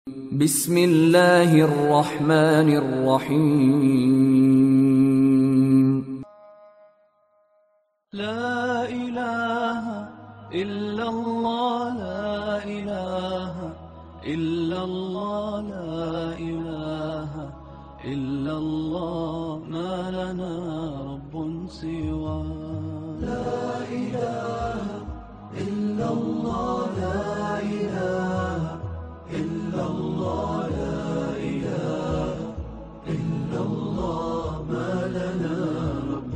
بسم الله الرحمن الرحيم لا إله إلا الله لا إله إلا الله لا إله إلا الله ما لنا رب سوى لا إله إلا الله لا إله إلا الله لا إله إلا الله ما لنا رب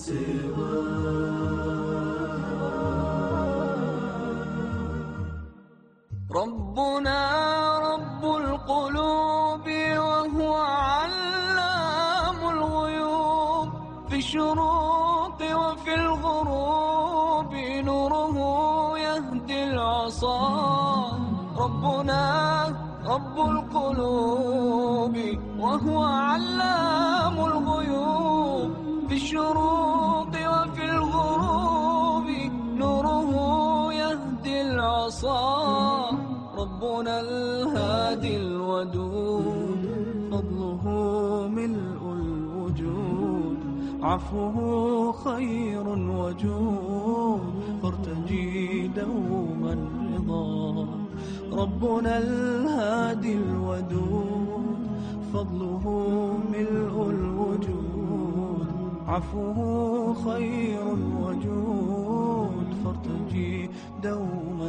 ربنا رب القلوب وهو علام الغيوب في الشروق وفي الغروب نوره يهدي العصا ربنا رب القلوب وهو علام الغيوب في الشروق وفي الغروب نوره يهدي العصا ربنا الهادي الودود فضله ملء الوجود عفوه خير وجود فارتجي دوما رضا ربنا الهادي الودود فضله ملء الوجود عفوه خير وجود فارتجي دوما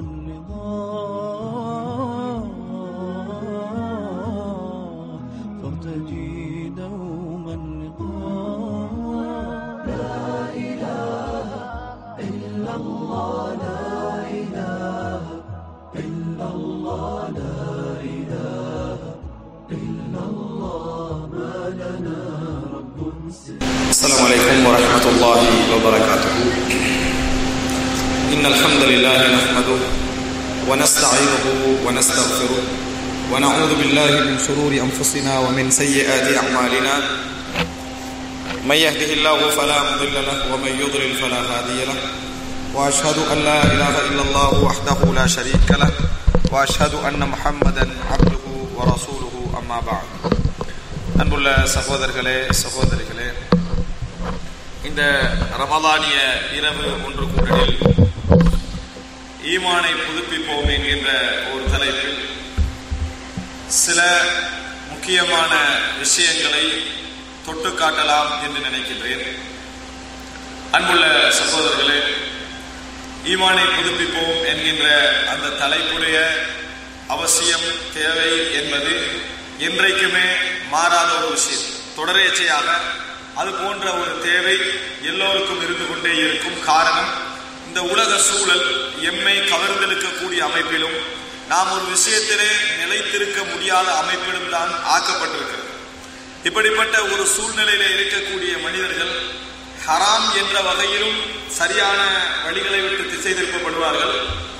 رضا فارتجي دوما رضا لا إله إلا الله لا إله إلا الله لا إله إلا الله ما لنا رب سوى السلام عليكم ورحمة الله وبركاته إن الحمد لله نحمده ونستعينه ونستغفره ونعوذ بالله من شرور أنفسنا ومن سيئات أعمالنا من يهده الله فلا مضل له ومن يضلل فلا هادي له وأشهد أن لا إله إلا الله وحده لا شريك له وأشهد أن محمدا عبده ورسوله أما بعد அன்புள்ள சகோதரர்களே சகோதரிகளே இந்த ரமலானிய இரவு ஒன்று கூட்டலில் ஈமானை புதுப்பிப்போம் என்கின்ற ஒரு தலைப்பில் சில முக்கியமான விஷயங்களை தொட்டு காட்டலாம் என்று நினைக்கின்றேன் அன்புள்ள சகோதரர்களே ஈமானை புதுப்பிப்போம் என்கின்ற அந்த தலைப்புடைய அவசியம் தேவை என்பது என்றைக்குமே மாறாத ஒரு விஷயம் தொடரேச்சையாக அது போன்ற ஒரு தேவை எல்லோருக்கும் இருந்து கொண்டே இருக்கும் காரணம் இந்த உலக சூழல் எம்மை கவர்ந்தெழுக்கக்கூடிய அமைப்பிலும் நாம் ஒரு விஷயத்திலே நிலைத்திருக்க முடியாத அமைப்பிலும் தான் ஆக்கப்பட்டிருக்கிறது இப்படிப்பட்ட ஒரு சூழ்நிலையில இருக்கக்கூடிய மனிதர்கள் ஹராம் என்ற வகையிலும் சரியான வழிகளை விட்டு திசை திருப்பப்படுவார்கள்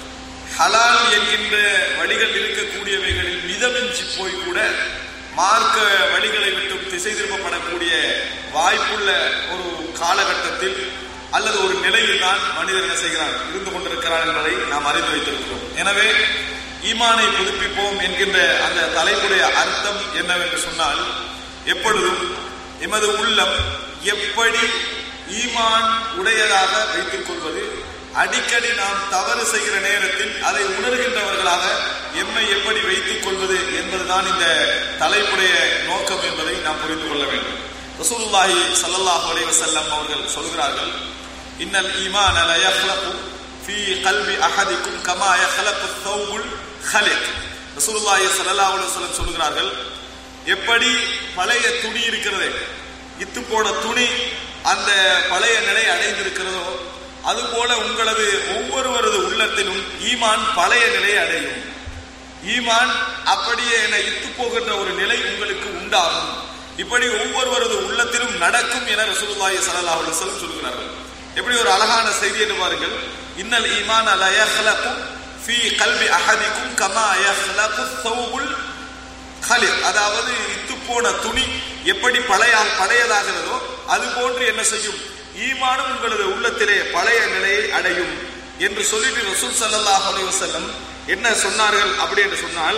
ஹலால் என்கின்ற வழிகள் இருக்கக்கூடியவைகளில் மிதமிஞ்சி போய் கூட மார்க்க வழிகளை விட்டு திசை திருப்பப்படக்கூடிய வாய்ப்புள்ள ஒரு காலகட்டத்தில் அல்லது ஒரு நிலையில் தான் மனிதர் என்ன செய்கிறார் இருந்து கொண்டிருக்கிறார் என்பதை நாம் அறிந்து வைத்திருக்கிறோம் எனவே ஈமானை புதுப்பிப்போம் என்கின்ற அந்த தலைப்புடைய அர்த்தம் என்னவென்று சொன்னால் எப்பொழுதும் எமது உள்ளம் எப்படி ஈமான் உடையதாக வைத்துக் கொள்வது அடிக்கடி நாம் தவறு செய்கிற நேரத்தில் அதை உணர்கின்றவர்களாக எம்மை எப்படி வைத்துக் கொள்வது என்பதுதான் இந்த தலைப்புடைய நோக்கம் என்பதை நாம் புரிந்து கொள்ள வேண்டும் ரசூலுல்லாஹி ஸல்லல்லாஹு அலைஹி வஸல்லம் அவர்கள் சொல்கிறார்கள் இன்னல் ஈமான ல யഖ்லகு ஃபீ கல்பி அஹதிக்கும் கமா யഖ்லகு ثوبுல் خلق ரசூலுல்லாஹி ஸல்லல்லாஹு அலைஹி வஸல்லம் சொல்கிறார்கள் எப்படி பழைய துணி இருக்கிறதே இத்து போன துணி அந்த பழைய நிலை அடைந்திருக்கிறதோ அதுபோல உங்களது ஒவ்வொருவரது உள்ளத்திலும் ஈமான் பழைய நிலை அடையும் ஈமான் அப்படியே என இத்து போகின்ற ஒரு நிலை உங்களுக்கு உண்டாகும் இப்படி ஒவ்வொருவரது உள்ளத்திலும் நடக்கும் என ரசூலுல்லாஹி ஸல்லல்லாஹு அலைஹி வஸல்லம் சொல்கிறார்கள் எப்படி ஒரு அழகான செய்தி என்று பாருங்கள் இன்னல் ஈமான் ல யഖ்லகு ஃபீ கல்பி அஹதிக்கும் கமா யഖ்லகு ثوبுல் خلق அதாவது இத்து போன துணி எப்படி பழைய பழையதாகிறதோ அது போன்று என்ன செய்யும் ஈமானும் உங்களது உள்ளத்திலே பழைய நிலையை அடையும் என்று சொல்லிட்டு ரசூல் ஸல்லல்லாஹு அலைஹி வஸல்லம் என்ன சொன்னார்கள் அப்படி என்று சொன்னால்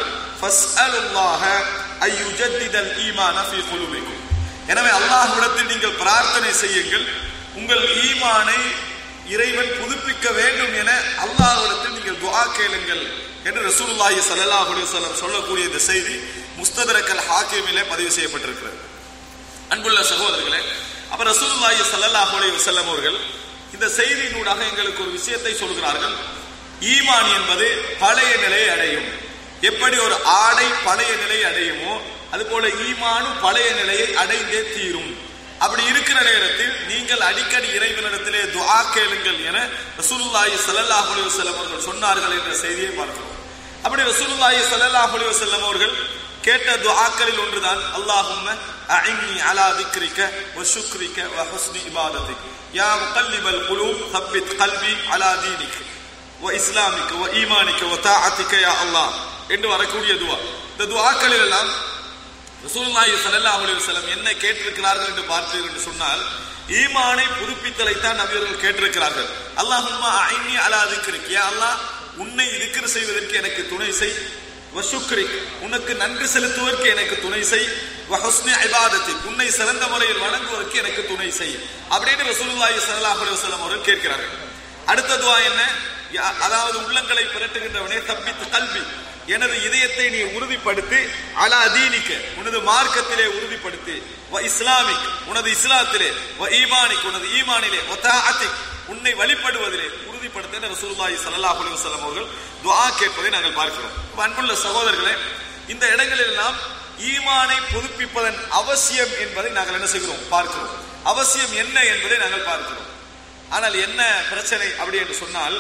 ஃபஸ்அலுல்லாஹ அய்யுஜத்திதல் ஈமான ஃபீ குலூபிக்கும் எனவே அல்லாஹ்விடத்தில் நீங்கள் பிரார்த்தனை செய்யுங்கள் உங்கள் ஈமானை இறைவன் புதுப்பிக்க வேண்டும் என அல்லாஹ்விடத்தில் நீங்கள் துஆ கேளுங்கள் என்று ரசூலுல்லாஹி ஸல்லல்லாஹு அலைஹி வஸல்லம் சொல்லக்கூடிய இந்த செய்தி முஸ்ததரக்கல் ஹாக்கிமிலே பதிவு செய்யப்பட்டிருக்கிறது அன்புள்ள சகோதரர்களே அப்ப ரசூலுல்லாஹி ஸல்லல்லாஹு அலைஹி வஸல்லம் அவர்கள் இந்த செய்தியினூடாக எங்களுக்கு ஒரு விஷயத்தை சொல்கிறார்கள் ஈமான் என்பது பழைய நிலையை அடையும் எப்படி ஒரு ஆடை பழைய நிலையை அடையுமோ அதுபோல ஈமானும் பழைய நிலையை அடைந்தே தீரும் அப்படி இருக்கிற நேரத்தில் நீங்கள் அடிக்கடி இறைவனிடத்திலே துஆ கேளுங்கள் என ரசூலுல்லாஹி ஸல்லல்லாஹு அலைஹி வஸல்லம் அவர்கள் சொன்னார்கள் என்ற செய்தியை பார்க்கிறோம் அப்படி ரசூலுல்லாஹி ஸல்லல்லாஹு அலைஹி வஸல்லம் அவர்கள் கேட்ட துஆக்களில் ஒன்றுதான் அல்லாஹும்ம அஇன்னி அலா திக்ரிக வ ஷுக்ரிக வ ஹுஸ்னி இபாதத்திக் யா முகல்லிபல் குலூப் தப்பித் கல்வி அலா தீனிக் வ இஸ்லாமிக்க வ ஈமானிக்க வ தாஅத்திக யா அல்லாஹ் என்று வரக்கூடிய துஆ இந்த துஆக்களில் எல்லாம் ரசூலுல்லாஹி ஸல்லல்லாஹு அலைஹி வஸல்லம் என்ன கேட்டிருக்கிறார்கள் என்று பார்த்தீர்கள் என்று சொன்னால் ஈமானை புதுப்பித்தலைத்தான் நபியர்கள் கேட்டிருக்கிறார்கள் அல்லாஹும்ம அஇன்னி அலா திக்ரிக் யா அல்லாஹ் உன்னை திக்ர் செய்வதற்கு எனக்கு துணை செய் வசுக்ரிக் உனக்கு நன்றி செலுத்துவதற்கு எனக்கு துணை செய் வஹுஸ்னி இபாதத்தி உன்னை சிறந்த முறையில் வணங்குவதற்கு எனக்கு துணை செய் அப்படின்னு ரசூலுல்லாஹி ஸல்லல்லாஹு அலைஹி வஸல்லம் அவர்கள் கேட்கிறார்கள் அடுத்த துஆ என்ன யா- அதாவது உள்ளங்களை பிரட்டுகின்றவனே தப்பித்து கல்வி எனது இதயத்தை நீ உறுதிப்படுத்தி அலா தீனிக்க உனது மார்க்கத்திலே உறுதிப்படுத்தி வ இஸ்லாமிக் உனது இஸ்லாத்திலே வ ஈமானிக் உனது ஈமானிலே வ தாஅத்திக் உன்னை வழிபடுவதிலே உறுதிப்படுத்த ரசூலுல்லாஹி ஸல்லல்லாஹு அலைஹி வஸல்லம் அவர்கள் துஆ கேட்பதை நாங்கள் பார்க்கிறோம் அப்ப அன்புள்ள சகோதரர்களே இந்த இடங்களில் எல்லாம் ஈமானை புதுப்பிப்பதன் அவசியம் என்பதை நாங்கள் என்ன செய்கிறோம் பார்க்கிறோம் அவசியம் என்ன என்பதை நாங்கள் பார்க்கிறோம் ஆனால் என்ன பிரச்சனை அப்படி என்று சொன்னால்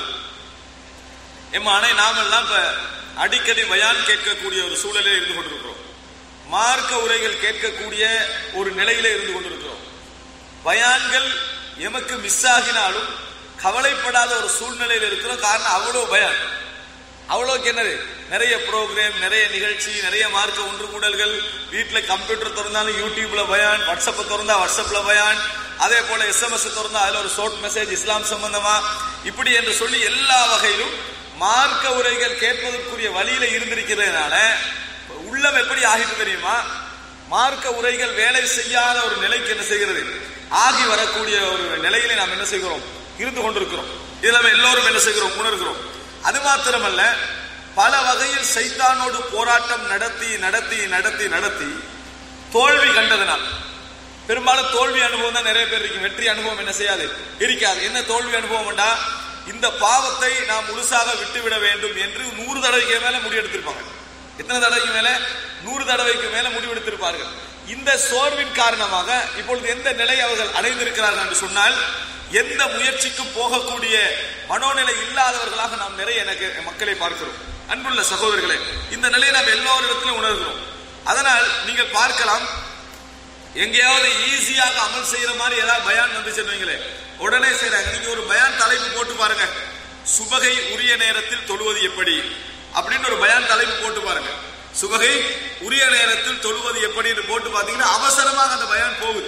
எம்மானே நாமெல்லாம் இப்ப அடிக்கடி பயான் கேட்கக்கூடிய ஒரு சூழலில் இருந்து கொண்டிருக்கிறோம் மார்க்க உரைகள் கேட்கக்கூடிய ஒரு நிலையில இருந்து கொண்டிருக்கிறோம் பயான்கள் எமக்கு மிஸ் ஆகினாலும் கவலைப்படாத ஒரு சூழ்நிலையில் இருக்கிறோம் காரணம் அவ்வளவு பயான் அவ்வளோக்கு என்னது நிறைய ப்ரோக்ராம் நிறைய நிகழ்ச்சி நிறைய மார்க்க ஒன்று கூடல்கள் வீட்டில் கம்ப்யூட்டர் திறந்தாலும் யூடியூப்ல பயான் வாட்ஸ்அப்பை திறந்தா வாட்ஸ்அப்ல பயான் அதே போல எஸ்எம்எஸ் திறந்தா அதுல ஒரு ஷார்ட் மெசேஜ் இஸ்லாம் சம்பந்தமா இப்படி என்று சொல்லி எல்லா வகையிலும் மார்க்க உரைகள் கேட்பதற்குரிய வழியில இருந்திருக்கிறதுனால உள்ளம் எப்படி ஆகிட்டு தெரியுமா மார்க்க உரைகள் வேலை செய்யாத ஒரு நிலைக்கு என்ன செய்கிறது ஆகி வரக்கூடிய ஒரு நிலையில நாம் என்ன செய்கிறோம் இருந்து கொண்டிருக்கிறோம் இதுல நம்ம எல்லோரும் என்ன செய்கிறோம் உணர்கிறோம் அது மாத்திரமல்ல பல வகையில் சைத்தானோடு போராட்டம் நடத்தி நடத்தி நடத்தி நடத்தி தோல்வி கண்டதனால் பெரும்பாலும் தோல்வி அனுபவம் தான் நிறைய பேர் இருக்கு வெற்றி அனுபவம் என்ன செய்யாது இருக்காது என்ன தோல்வி அனுபவம் வேண்டா இந்த பாவத்தை நாம் முழுசாக விட்டுவிட வேண்டும் என்று நூறு தடவைக்கு மேல முடிவெடுத்திருப்பாங்க எத்தனை தடவைக்கு மேல நூறு தடவைக்கு மேல முடிவெடுத்திருப்பார்கள் இந்த சோர்வின் காரணமாக இப்பொழுது எந்த நிலை அவர்கள் அடைந்திருக்கிறார்கள் என்று சொன்னால் எந்த முயற்சிக்கும் போகக்கூடிய மனோநிலை இல்லாதவர்களாக நாம் நிறைய எனக்கு மக்களை பார்க்கிறோம் அன்புள்ள சகோதரர்களே இந்த நிலையை நாம் எல்லோரிடத்திலும் உணர்கிறோம் அதனால் நீங்கள் பார்க்கலாம் எங்கேயாவது ஈஸியாக அமல் செய்யற மாதிரி ஏதாவது பயான் வந்துச்சுன்னு வைங்களேன் உடனே செய்றாங்க நீங்க ஒரு பயான் தலைப்பு போட்டு பாருங்க சுபகை உரிய நேரத்தில் தொழுவது எப்படி அப்படின்னு ஒரு பயான் தலைப்பு போட்டு பாருங்க சுபகை உரிய நேரத்தில் தொழுவது எப்படின்னு போட்டு பாத்தீங்கன்னா அவசரமாக அந்த பயான் போகுது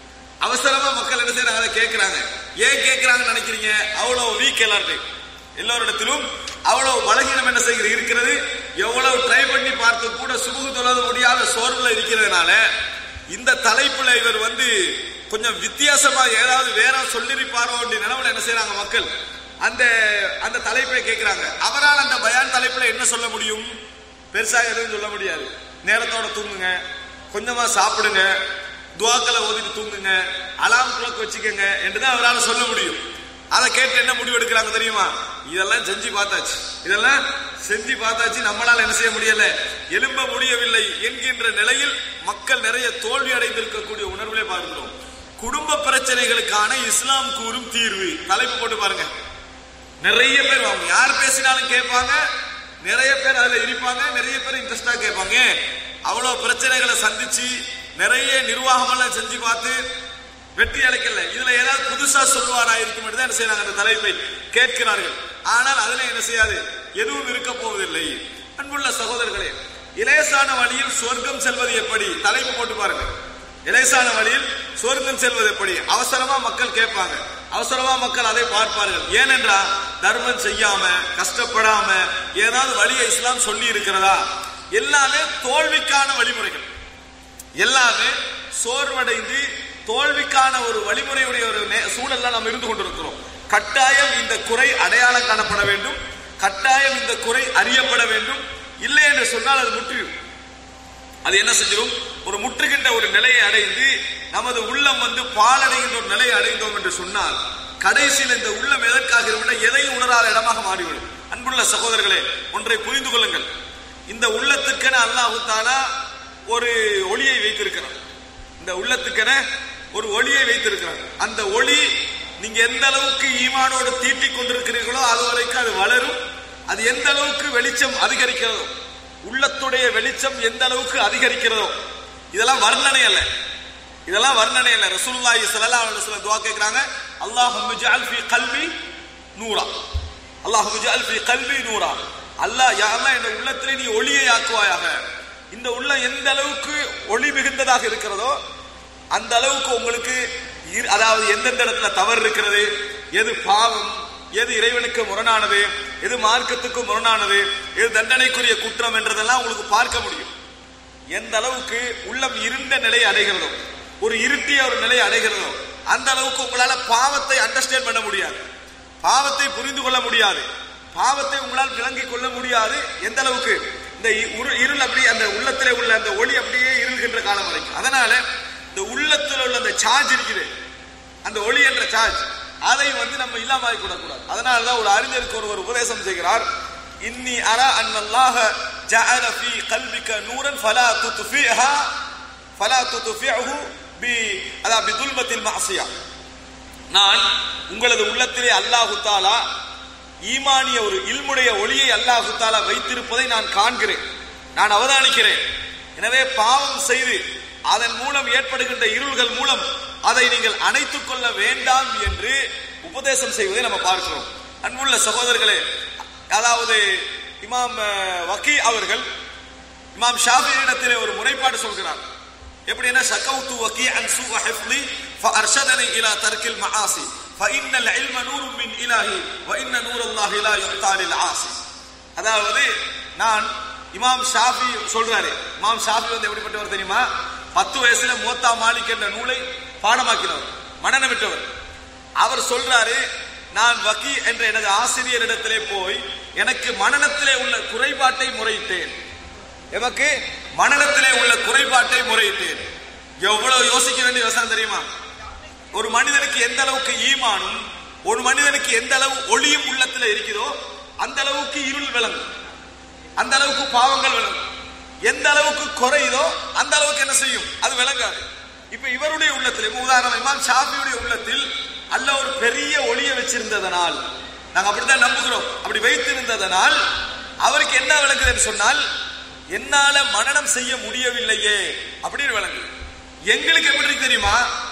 அவசரமா மக்கள் என்ன செய்யறாங்க அதை கேட்கிறாங்க ஏன் கேட்கிறாங்கன்னு நினைக்கிறீங்க அவ்வளவு வீக் எல்லார்ட்டையும் எல்லோரிடத்திலும் அவ்வளவு பலகீனம் என்ன செய்கிறது இருக்கிறது எவ்வளவு ட்ரை பண்ணி பார்த்து கூட சுமுகு தொழாத முடியாத சோர்வுல இருக்கிறதுனால இந்த தலைப்புல இவர் வந்து கொஞ்சம் வித்தியாசமா ஏதாவது வேற சொல்லிருப்பாரோ அப்படி நிலவுல என்ன செய்யறாங்க மக்கள் அந்த அந்த தலைப்பை கேட்கிறாங்க அவரால் அந்த பயான் தலைப்புல என்ன சொல்ல முடியும் பெருசாக எதுவும் சொல்ல முடியாது நேரத்தோட தூங்குங்க கொஞ்சமா சாப்பிடுங்க துவாக்களை ஓதிட்டு தூங்குங்க அலாம் கிளாக் வச்சுக்கோங்க என்றுதான் அவரால் சொல்ல முடியும் அதை கேட்டு என்ன முடிவு எடுக்கிறாங்க தெரியுமா இதெல்லாம் செஞ்சு பார்த்தாச்சு இதெல்லாம் செஞ்சு பார்த்தாச்சு நம்மளால என்ன செய்ய முடியல எழும்ப முடியவில்லை என்கின்ற நிலையில் மக்கள் நிறைய தோல்வி அடைந்திருக்கக்கூடிய உணர்வுகளை பார்க்கிறோம் குடும்ப பிரச்சனைகளுக்கான இஸ்லாம் கூறும் தீர்வு தலைப்பு போட்டு பாருங்க நிறைய பேர் அவங்க யார் பேசினாலும் கேட்பாங்க நிறைய பேர் அதுல இருப்பாங்க நிறைய பேர் இன்ட்ரெஸ்டா கேட்பாங்க ஏன்? அவ்வளவு பிரச்சனைகளை சந்திச்சு நிறைய நிர்வாகம் எல்லாம் செஞ்சு பார்த்து வெற்றி அளிக்கல இதுல ஏதாவது புதுசா சொல்லுவாரா இருக்கும் தான் என்ன செய்யறாங்க அந்த தலைப்பை கேட்கிறார்கள் ஆனால் அதுல என்ன செய்யாது எதுவும் இருக்க போவதில்லை அன்புள்ள சகோதரர்களே இலேசான வழியில் சொர்க்கம் செல்வது எப்படி தலைப்பு போட்டு பாருங்க இலேசான வழியில் சொர்க்கம் செல்வது எப்படி அவசரமா மக்கள் கேட்பாங்க அவசரமா மக்கள் அதை பார்ப்பார்கள் ஏனென்றா தர்மம் செய்யாம கஷ்டப்படாம ஏதாவது வழியை இஸ்லாம் சொல்லி இருக்கிறதா எல்லாமே தோல்விக்கான வழிமுறைகள் எல்லாமே சோர்வடைந்து தோல்விக்கான ஒரு வழிமுறையுடைய ஒரு நே- சூழல்ல நாம் இருந்து கொண்டிருக்கிறோம் கட்டாயம் இந்த குறை அடையாளம் காணப்பட வேண்டும் கட்டாயம் இந்த குறை அறியப்பட வேண்டும் இல்லை என்று சொன்னால் அது முற்றியும் அது என்ன செஞ்சிடும் ஒரு முற்றுகின்ற ஒரு நிலையை அடைந்து நமது உள்ளம் வந்து பாலடைகின்ற ஒரு நிலையை அடைந்தோம் என்று சொன்னால் கடைசியில் இந்த உள்ளம் எதற்காக இருந்தால் எதையும் உணராத இடமாக மாறிவிடும் அன்புள்ள சகோதரர்களே ஒன்றை புரிந்து கொள்ளுங்கள் இந்த உள்ளத்துக்கென அல்லாஹு தாலா ஒரு ஒளியை வைத்திருக்கிறார் இந்த உள்ளத்துக்கென ஒரு ஒளியை வைத்திருக்கிறார் அந்த ஒளி நீங்க எந்த அளவுக்கு ஈமானோடு தீட்டிக் கொண்டிருக்கிறீர்களோ அது வரைக்கும் அது வளரும் அது எந்த அளவுக்கு வெளிச்சம் அதிகரிக்கிறதோ உள்ளத்துடைய வெளிச்சம் எந்த அளவுக்கு அதிகரிக்கிறதோ இதெல்லாம் வர்ணனை அல்ல இதெல்லாம் வர்ணனை அல்ல ரசூலுல்லாஹி ஸல்லல்லாஹு அலைஹி வஸல்லம் துஆ கேக்குறாங்க அல்லாஹும்ம ஜஅல் ஃபீ கல்பி நூரா அல்லாஹும்ம ஜஅல் ஃபீ கல்பி நூரா அல்லாஹ் யா அல்லாஹ் இந்த உள்ளத்திலே நீ ஒளியை ஆக்குவாயாக இந்த உள்ளம் எந்த அளவுக்கு ஒளி மிகுந்ததாக இருக்கிறதோ அந்த அளவுக்கு உங்களுக்கு இரு- அதாவது எந்தெந்த இடத்துல தவறு இருக்கிறது எது பாவம் எது இறைவனுக்கு முரணானது எது மார்க்கத்துக்கு முரணானது எது தண்டனைக்குரிய குற்றம் என்றதெல்லாம் உங்களுக்கு பார்க்க முடியும் எந்த அளவுக்கு உள்ளம் இருண்ட நிலையை அடைகிறதோ ஒரு இருட்டிய ஒரு நிலையை அடைகிறதோ அந்த அளவுக்கு உங்களால பாவத்தை அண்டர்ஸ்டாண்ட் பண்ண முடியாது பாவத்தை புரிந்து கொள்ள முடியாது பாவத்தை உங்களால் விளங்கிக் கொள்ள முடியாது எந்த அளவுக்கு இந்த இ- உரு- இருள் அப்படி அந்த உள்ளத்திலே உள்ள அந்த ஒளி அப்படியே இருள்கின்ற காலம் வரைக்கும் அதனால இந்த உள்ளத்தில் உள்ள அந்த சார்ஜ் இருக்குது அந்த ஒளி என்ற சார்ஜ் அதை வந்து நம்ம இல்லாம கூடாது அதனால தான் ஒரு அறிஞருக்கு ஒருவர் உபதேசம் செய்கிறார் இன்னி அரா அன்னல்லாஹ ஜஅல ஃபீ கல்பிக நூரன் ஃபலா துத்ஃபிஹா ஃபலா துத்ஃபிஹு பி அதா பிதுல்மத்தில் மஅசியா நான் உங்களது உள்ளத்திலே அல்லாஹு தாலா ஈமானிய ஒரு இல்முடைய ஒளியை அல்லாஹு தாலா வைத்திருப்பதை நான் காண்கிறேன் நான் அவதானிக்கிறேன் எனவே பாவம் செய்து அதன் மூலம் ஏற்படுகின்ற இருள்கள் மூலம் அதை நீங்கள் அணைத்துக் கொள்ள வேண்டாம் என்று உபதேசம் செய்வதை நம்ம பார்க்கிறோம் அன்புள்ள சகோதரர்களே அதாவது இமாம் அஹ், வக்கி அவர்கள் இமாம் ஷாஃபியிடத்திலே ஒரு முறைப்பாடு சொல்கிறார் எப்படின்னா ஷகவுத்து வக்கி அன் சூ ஹிஃப்லி ஃபஅர்ஷதனி இலா தர்க்கில் மஆசி فإن العلم نور من إلهي وإن نور الله لا يعطى للعاصي அதாவது நான் இமாம் ஷாஃபி சொல்றாரு இமாம் ஷாஃபி வந்து எப்படிப்பட்டவர் தெரியுமா பத்து வயசுல மூத்தா மாலிக் என்ற நூலை பாடமாக்கினவர் மனநமிட்டவர் அவர் சொல்றாரு நான் வக்கி என்ற எனது ஆசிரியரிடத்திலே போய் எனக்கு மனநத்திலே உள்ள குறைபாட்டை முறையிட்டேன் எமக்கு மனநத்திலே உள்ள குறைபாட்டை முறையிட்டேன் எவ்வளவு யோசிக்க வேண்டிய வசனம் தெரியுமா ஒரு மனிதனுக்கு எந்த அளவுக்கு ஈமானும் ஒரு மனிதனுக்கு எந்த அளவு ஒளியும் உள்ளத்துல இருக்கிறதோ அந்த அளவுக்கு இருள் விளங்கும் அந்த அளவுக்கு பாவங்கள் விளங்கும் எந்த அளவுக்கு குறையுதோ அந்த அளவுக்கு என்ன செய்யும் அது விளங்காது இப்ப இவருடைய உள்ளத்தில் இப்ப உதாரணம் இமாம் ஷாஃபியுடைய உள்ளத்தில் அல்ல ஒரு பெரிய ஒளியை வச்சிருந்ததனால் நாங்க அப்படித்தான் நம்புகிறோம் அப்படி வைத்திருந்ததனால் அவருக்கு என்ன விளங்குதுன்னு சொன்னால் என்னால மனனம் செய்ய முடியவில்லையே அப்படின்னு விளங்குது எங்களுக்கு எப்படி இருக்கு தெரியுமா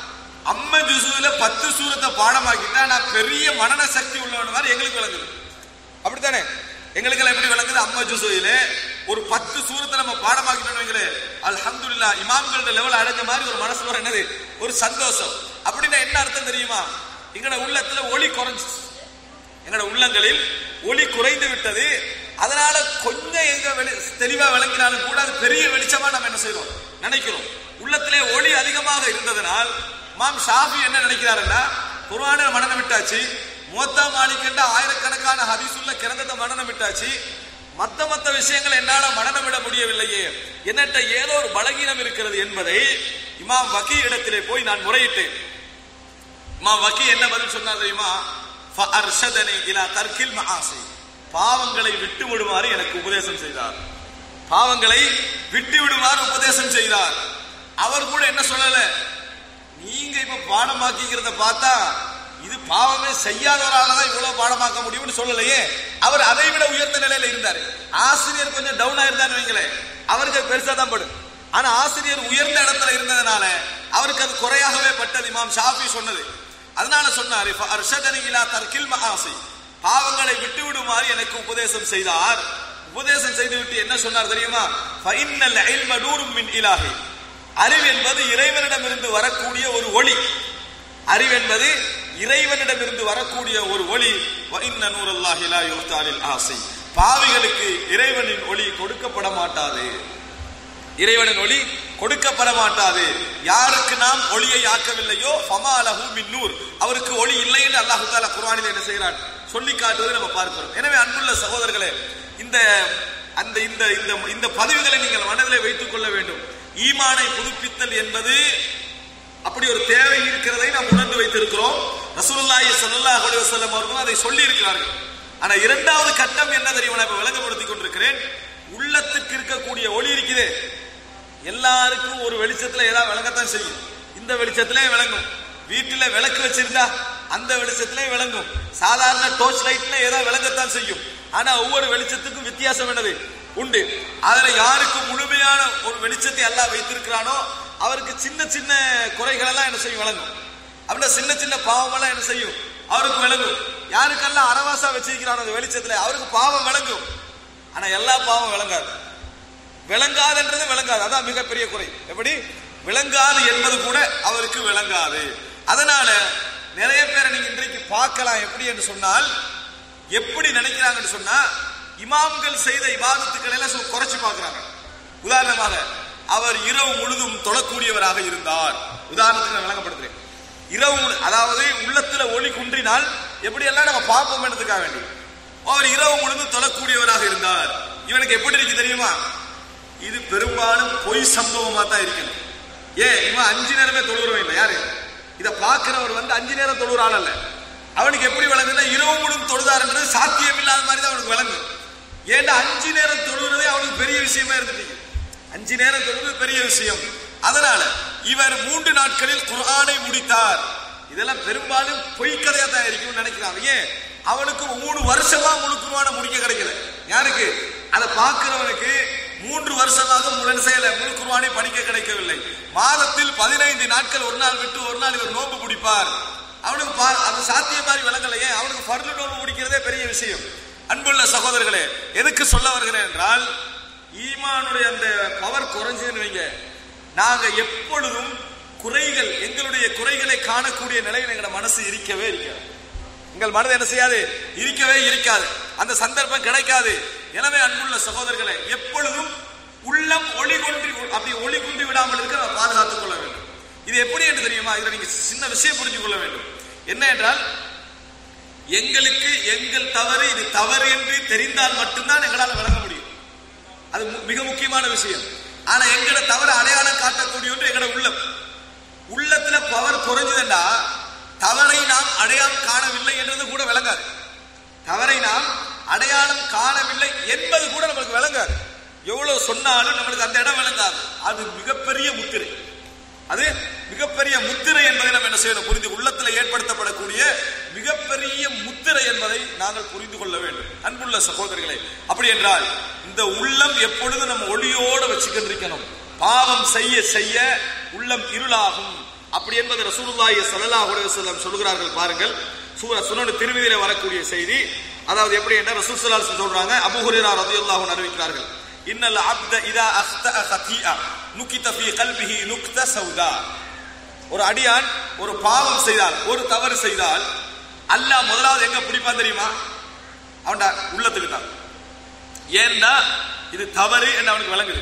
அம்ம ஜுசுல பத்து சூரத்தை பாடமாக்கிட்டா நான் பெரிய மனன சக்தி உள்ளவன் மாதிரி எங்களுக்கு விளங்குது அப்படித்தானே எங்களுக்கெல்லாம் எப்படி விளங்குது அம்மா ஜுசுயில ஒரு பத்து சூரத்தை நம்ம பாடமாக்கிட்டோம் வைங்களே அல்ஹம்துலில்லா இமாம்களோட லெவல் அடைஞ்ச மாதிரி ஒரு மனசுல வர என்னது ஒரு சந்தோஷம் அப்படின்னா என்ன அர்த்தம் தெரியுமா எங்கட உள்ளத்துல ஒளி குறைஞ்சு எங்கட உள்ளங்களில் ஒளி குறைந்து விட்டது அதனால கொஞ்சம் எங்க வெளி- தெளிவா விளங்கினாலும் கூட அது பெரிய வெளிச்சமா நம்ம என்ன செய்றோம் நினைக்கிறோம் உள்ளத்திலே ஒளி அதிகமாக இருந்ததனால் மாம் ஷாஃபி என்ன நினைக்கிறாருன்னா குர்ஆனை மனநம் விட்டாச்சு மூத்தா மாலிக்கண்ட ஆயிரக்கணக்கான ஹதீசுள்ள கிரந்தத்தை மனநம் விட்டாச்சு மத்த மத்த விஷயங்கள் என்னால மனநம் விட முடியவில்லையே என்னட்ட ஏதோ ஒரு பலகீனம் இருக்கிறது என்பதை இமாம் வக்கி இடத்திலே போய் நான் முறையிட்டேன் இமாம் வக்கி என்ன பதில் சொன்னார் தெரியுமா ஃபஅர்ஷதனி இலா தர்க்கில் மஆசி பாவங்களை விட்டு விடுமாறு எனக்கு உபதேசம் செய்தார் பாவங்களை விட்டு விடுமாறு உபதேசம் செய்தார் அவர் கூட என்ன சொல்லல நீங்க இப்ப பாடமாக்கிக்கிறத பார்த்தா இது பாவமே செய்யாதவரால தான் இவ்வளவு பாடமாக்க முடியும்னு சொல்லலையே அவர் அதை விட உயர்ந்த நிலையில இருந்தாரு ஆசிரியர் கொஞ்சம் டவுன் ஆயிருந்தான்னு வைங்களேன் அவருக்கு அது பெருசா தான் படும் ஆனா ஆசிரியர் உயர்ந்த இடத்துல இருந்ததுனால அவருக்கு அது குறையாகவே பட்டது இமாம் ஷாஃபி சொன்னது அதனால சொன்னாரு அர்ஷதனி இலா தர்கில் மஆசி பாவங்களை விட்டு விடுமாறு எனக்கு உபதேசம் செய்தார் உபதேசம் செய்துவிட்டு என்ன சொன்னார் தெரியுமா ஃபைன்னல் இல்ம நூறும் மின் இலாஹி அறிவு என்பது இறைவனிடமிருந்து வரக்கூடிய ஒரு ஒளி அறிவு என்பது இறைவனிடமிருந்து வரக்கூடிய ஒரு ஒளி வ இன்ன நூரல்லாஹி லா யுஃப்தாலில் ஆசி பாவிகளுக்கு இறைவனின் ஒளி கொடுக்கப்பட மாட்டாது இறைவனின் ஒளி கொடுக்கப்பட மாட்டாது யாருக்கு நாம் ஒளியை ஆக்கவில்லையோ ஃபமாலஹு மின்னூர் அவருக்கு ஒளி இல்லை என்று அல்லாஹு தாலா குர்ஆனில் என்ன செய்கிறான் சொல்லி காட்டுவதை நம்ம பார்க்கிறோம் எனவே அன்புள்ள சகோதரர்களே இந்த அந்த இந்த இந்த இந்த பதிவுகளை நீங்கள் மனதிலே வைத்துக் கொள்ள வேண்டும் ஈமானை புதுப்பித்தல் என்பது அப்படி ஒரு தேவை இருக்கிறதை நாம் உணர்ந்து வைத்திருக்கிறோம் ரசூலுல்லாஹி ஸல்லல்லாஹு அலைஹி வஸல்லம் அவர்கள் அதை சொல்லி இருக்கிறார்கள் ஆனா இரண்டாவது கட்டம் என்ன தெரியுமா நான் இப்ப விளங்கப்படுத்திக் கொண்டிருக்கிறேன் உள்ளத்துக்கு இருக்கக்கூடிய ஒளி இருக்குதே எல்லாருக்கும் ஒரு வெளிச்சத்துல ஏதாவது விளங்கத்தான் செய்யும் இந்த வெளிச்சத்திலே விளங்கும் வீட்டுல விளக்கு வச்சிருந்தா அந்த வெளிச்சத்திலே விளங்கும் சாதாரண டோர்ச் லைட்ல ஏதாவது விளங்கத்தான் செய்யும் ஆனா ஒவ்வொரு வெளிச்சத்துக்கும் வித்தியாசம் என்னது உண்டு அதுல யாருக்கு முழுமையான ஒரு வெளிச்சத்தை எல்லாம் வைத்திருக்கிறானோ அவருக்கு சின்ன சின்ன குறைகள் எல்லாம் என்ன செய்யும் விளங்கும் அப்படின்னா சின்ன சின்ன பாவம் எல்லாம் என்ன செய்யும் அவருக்கு விளங்கும் யாருக்கெல்லாம் அரவாசா வச்சிருக்கிறானோ அந்த வெளிச்சத்துல அவருக்கு பாவம் விளங்கும் ஆனா எல்லா பாவம் விளங்காது விளங்காதுன்றது விளங்காது அதான் மிகப்பெரிய குறை எப்படி விளங்காது என்பது கூட அவருக்கு விளங்காது அதனால நிறைய பேரை நீங்க இன்றைக்கு பார்க்கலாம் எப்படி என்று சொன்னால் எப்படி நினைக்கிறாங்கன்னு சொன்னா இமாம்கள் செய்த இபாதத்துக்களை எல்லாம் சும்மா குறைச்சு பார்க்கறாங்க உதாரணமாக அவர் இரவு முழுதும் தொழக்கூடியவராக இருந்தார் உதாரணத்துக்கு நான் விளங்கப்படுத்துறேன் இரவு முழு- அதாவது உள்ளத்துல ஒளி குன்றினால் எப்படி எல்லாம் நம்ம பார்ப்போம் என்றதுக்காக வேண்டி அவர் இரவு முழுதும் தொழக்கூடியவராக இருந்தார் இவனுக்கு எப்படி இருக்கு தெரியுமா இது பெரும்பாலும் பொய் சம்பவமா தான் இருக்கணும் ஏன் இவன் அஞ்சு நேரமே தொழுகிறவன் இல்லை யாரு இத பாக்குறவர் வந்து அஞ்சு நேரம் தொழுகிற ஆள் அல்ல அவனுக்கு எப்படி விளங்குதுன்னா இரவு முழுதும் தொழுதாருன்றது சாத்தியம் இல்லாத மாதிரி தான் அவனுக்கு விளங்கும் ஏன்டா அஞ்சு நேரம் தொழுகிறதே அவனுக்கு பெரிய விஷயமா இருந்துட்டீங்க அஞ்சு நேரம் தொழுவது பெரிய விஷயம் அதனால இவர் மூன்று நாட்களில் குர்ஆனை முடித்தார் இதெல்லாம் பெரும்பாலும் பொய்க்கதையா தான் இருக்கும்னு நினைக்கிறான் ஏன் அவனுக்கு மூணு வருஷமா முழு குர்ஆனை முடிக்க கிடைக்கல யாருக்கு அதை பார்க்கிறவனுக்கு மூன்று வருஷமாக முழு செய்யல முழு குர்ஆனை படிக்க கிடைக்கவில்லை மாதத்தில் பதினைந்து நாட்கள் ஒரு நாள் விட்டு ஒரு நாள் இவர் நோன்பு பிடிப்பார் அவனுக்கு பா- அது சாத்திய மாதிரி விளங்கலையே அவனுக்கு ஃபர்லு நோன்பு முடிக்கிறதே பெரிய விஷயம் அன்புள்ள சகோதரர்களே எதுக்கு சொல்ல வருகிறேன் என்றால் ஈமானுடைய அந்த பவர் குறைஞ்சதுன்னு வைங்க நாங்க எப்பொழுதும் குறைகள் எங்களுடைய குறைகளை காணக்கூடிய நிலையில் எங்களோட மனசு இருக்கவே இருக்காது எங்கள் மனது என்ன செய்யாது இருக்கவே இருக்காது அந்த சந்தர்ப்பம் கிடைக்காது எனவே அன்புள்ள சகோதரர்களே எப்பொழுதும் உள்ளம் ஒளி கொன்றி அப்படி ஒளி குன்றி விடாமல் இருக்க நாம் பாதுகாத்துக் கொள்ள வேண்டும் இது எப்படி என்று தெரியுமா இதுல நீங்க சின்ன விஷயம் புரிஞ்சு கொள்ள வேண்டும் என்ன என்றால் எங்களுக்கு எங்கள் தவறு இது தவறு என்று தெரிந்தால் மட்டும்தான் எங்களால் விளங்க முடியும் அது மு- மிக முக்கியமான விஷயம் ஆனா எங்கட தவறு அடையாளம் காட்டக்கூடிய ஒன்று எங்கட உள்ளம் உள்ளத்துல பவர் குறைஞ்சதுண்டா தவறை நாம் அடையாளம் காணவில்லை என்றது கூட விளங்காது தவறை நாம் அடையாளம் காணவில்லை என்பது கூட நமக்கு விளங்காது எவ்வளவு சொன்னாலும் நம்மளுக்கு அந்த இடம் விளங்காது அது மிகப்பெரிய முத்திரை அது மிகப்பெரிய முத்திரை என்பதை நம்ம என்ன செய்யணும் புரிந்து உள்ளத்துல ஏற்படுத்தப்படக்கூடிய மிகப்பெரிய முத்திரை என்பதை நாங்கள் புரிந்து கொள்ள வேண்டும் அன்புள்ள சகோதரிகளே அப்படி என்றால் இந்த உள்ளம் எப்பொழுதும் நம்ம ஒளியோடு வச்சுக்கின்றிருக்கணும் பாவம் செய்ய செய்ய உள்ளம் இருளாகும் அப்படி என்பது ரசூலுல்லாஹி ஸல்லல்லாஹு அலைஹி வஸல்லம் சொல்கிறார்கள் பாருங்கள் சூர சுனனு திருமதியில வரக்கூடிய செய்தி அதாவது எப்படி என்றால் ரசூல் ஸல்லல்லாஹு அலைஹி வஸல்லம் சொல்றாங்க அபூ ஹுரைரா ரலியல்லாஹு அன்ஹு அறிவிக்கிறார்கள் இன்னல் அப்த இதா அஸ்தஅ கதீஅ நுகித ஃபீ கல்பிஹி நுக்த சௌதா ஒரு அடியான் ஒரு பாவம் செய்தால் ஒரு தவறு செய்தால் அல்லாஹ் முதலாவது எங்க பிடிப்பான் தெரியுமா அவன்டா உள்ளத்துக்கு தான் ஏன்னா இது தவறு என்று அவனுக்கு விளங்குது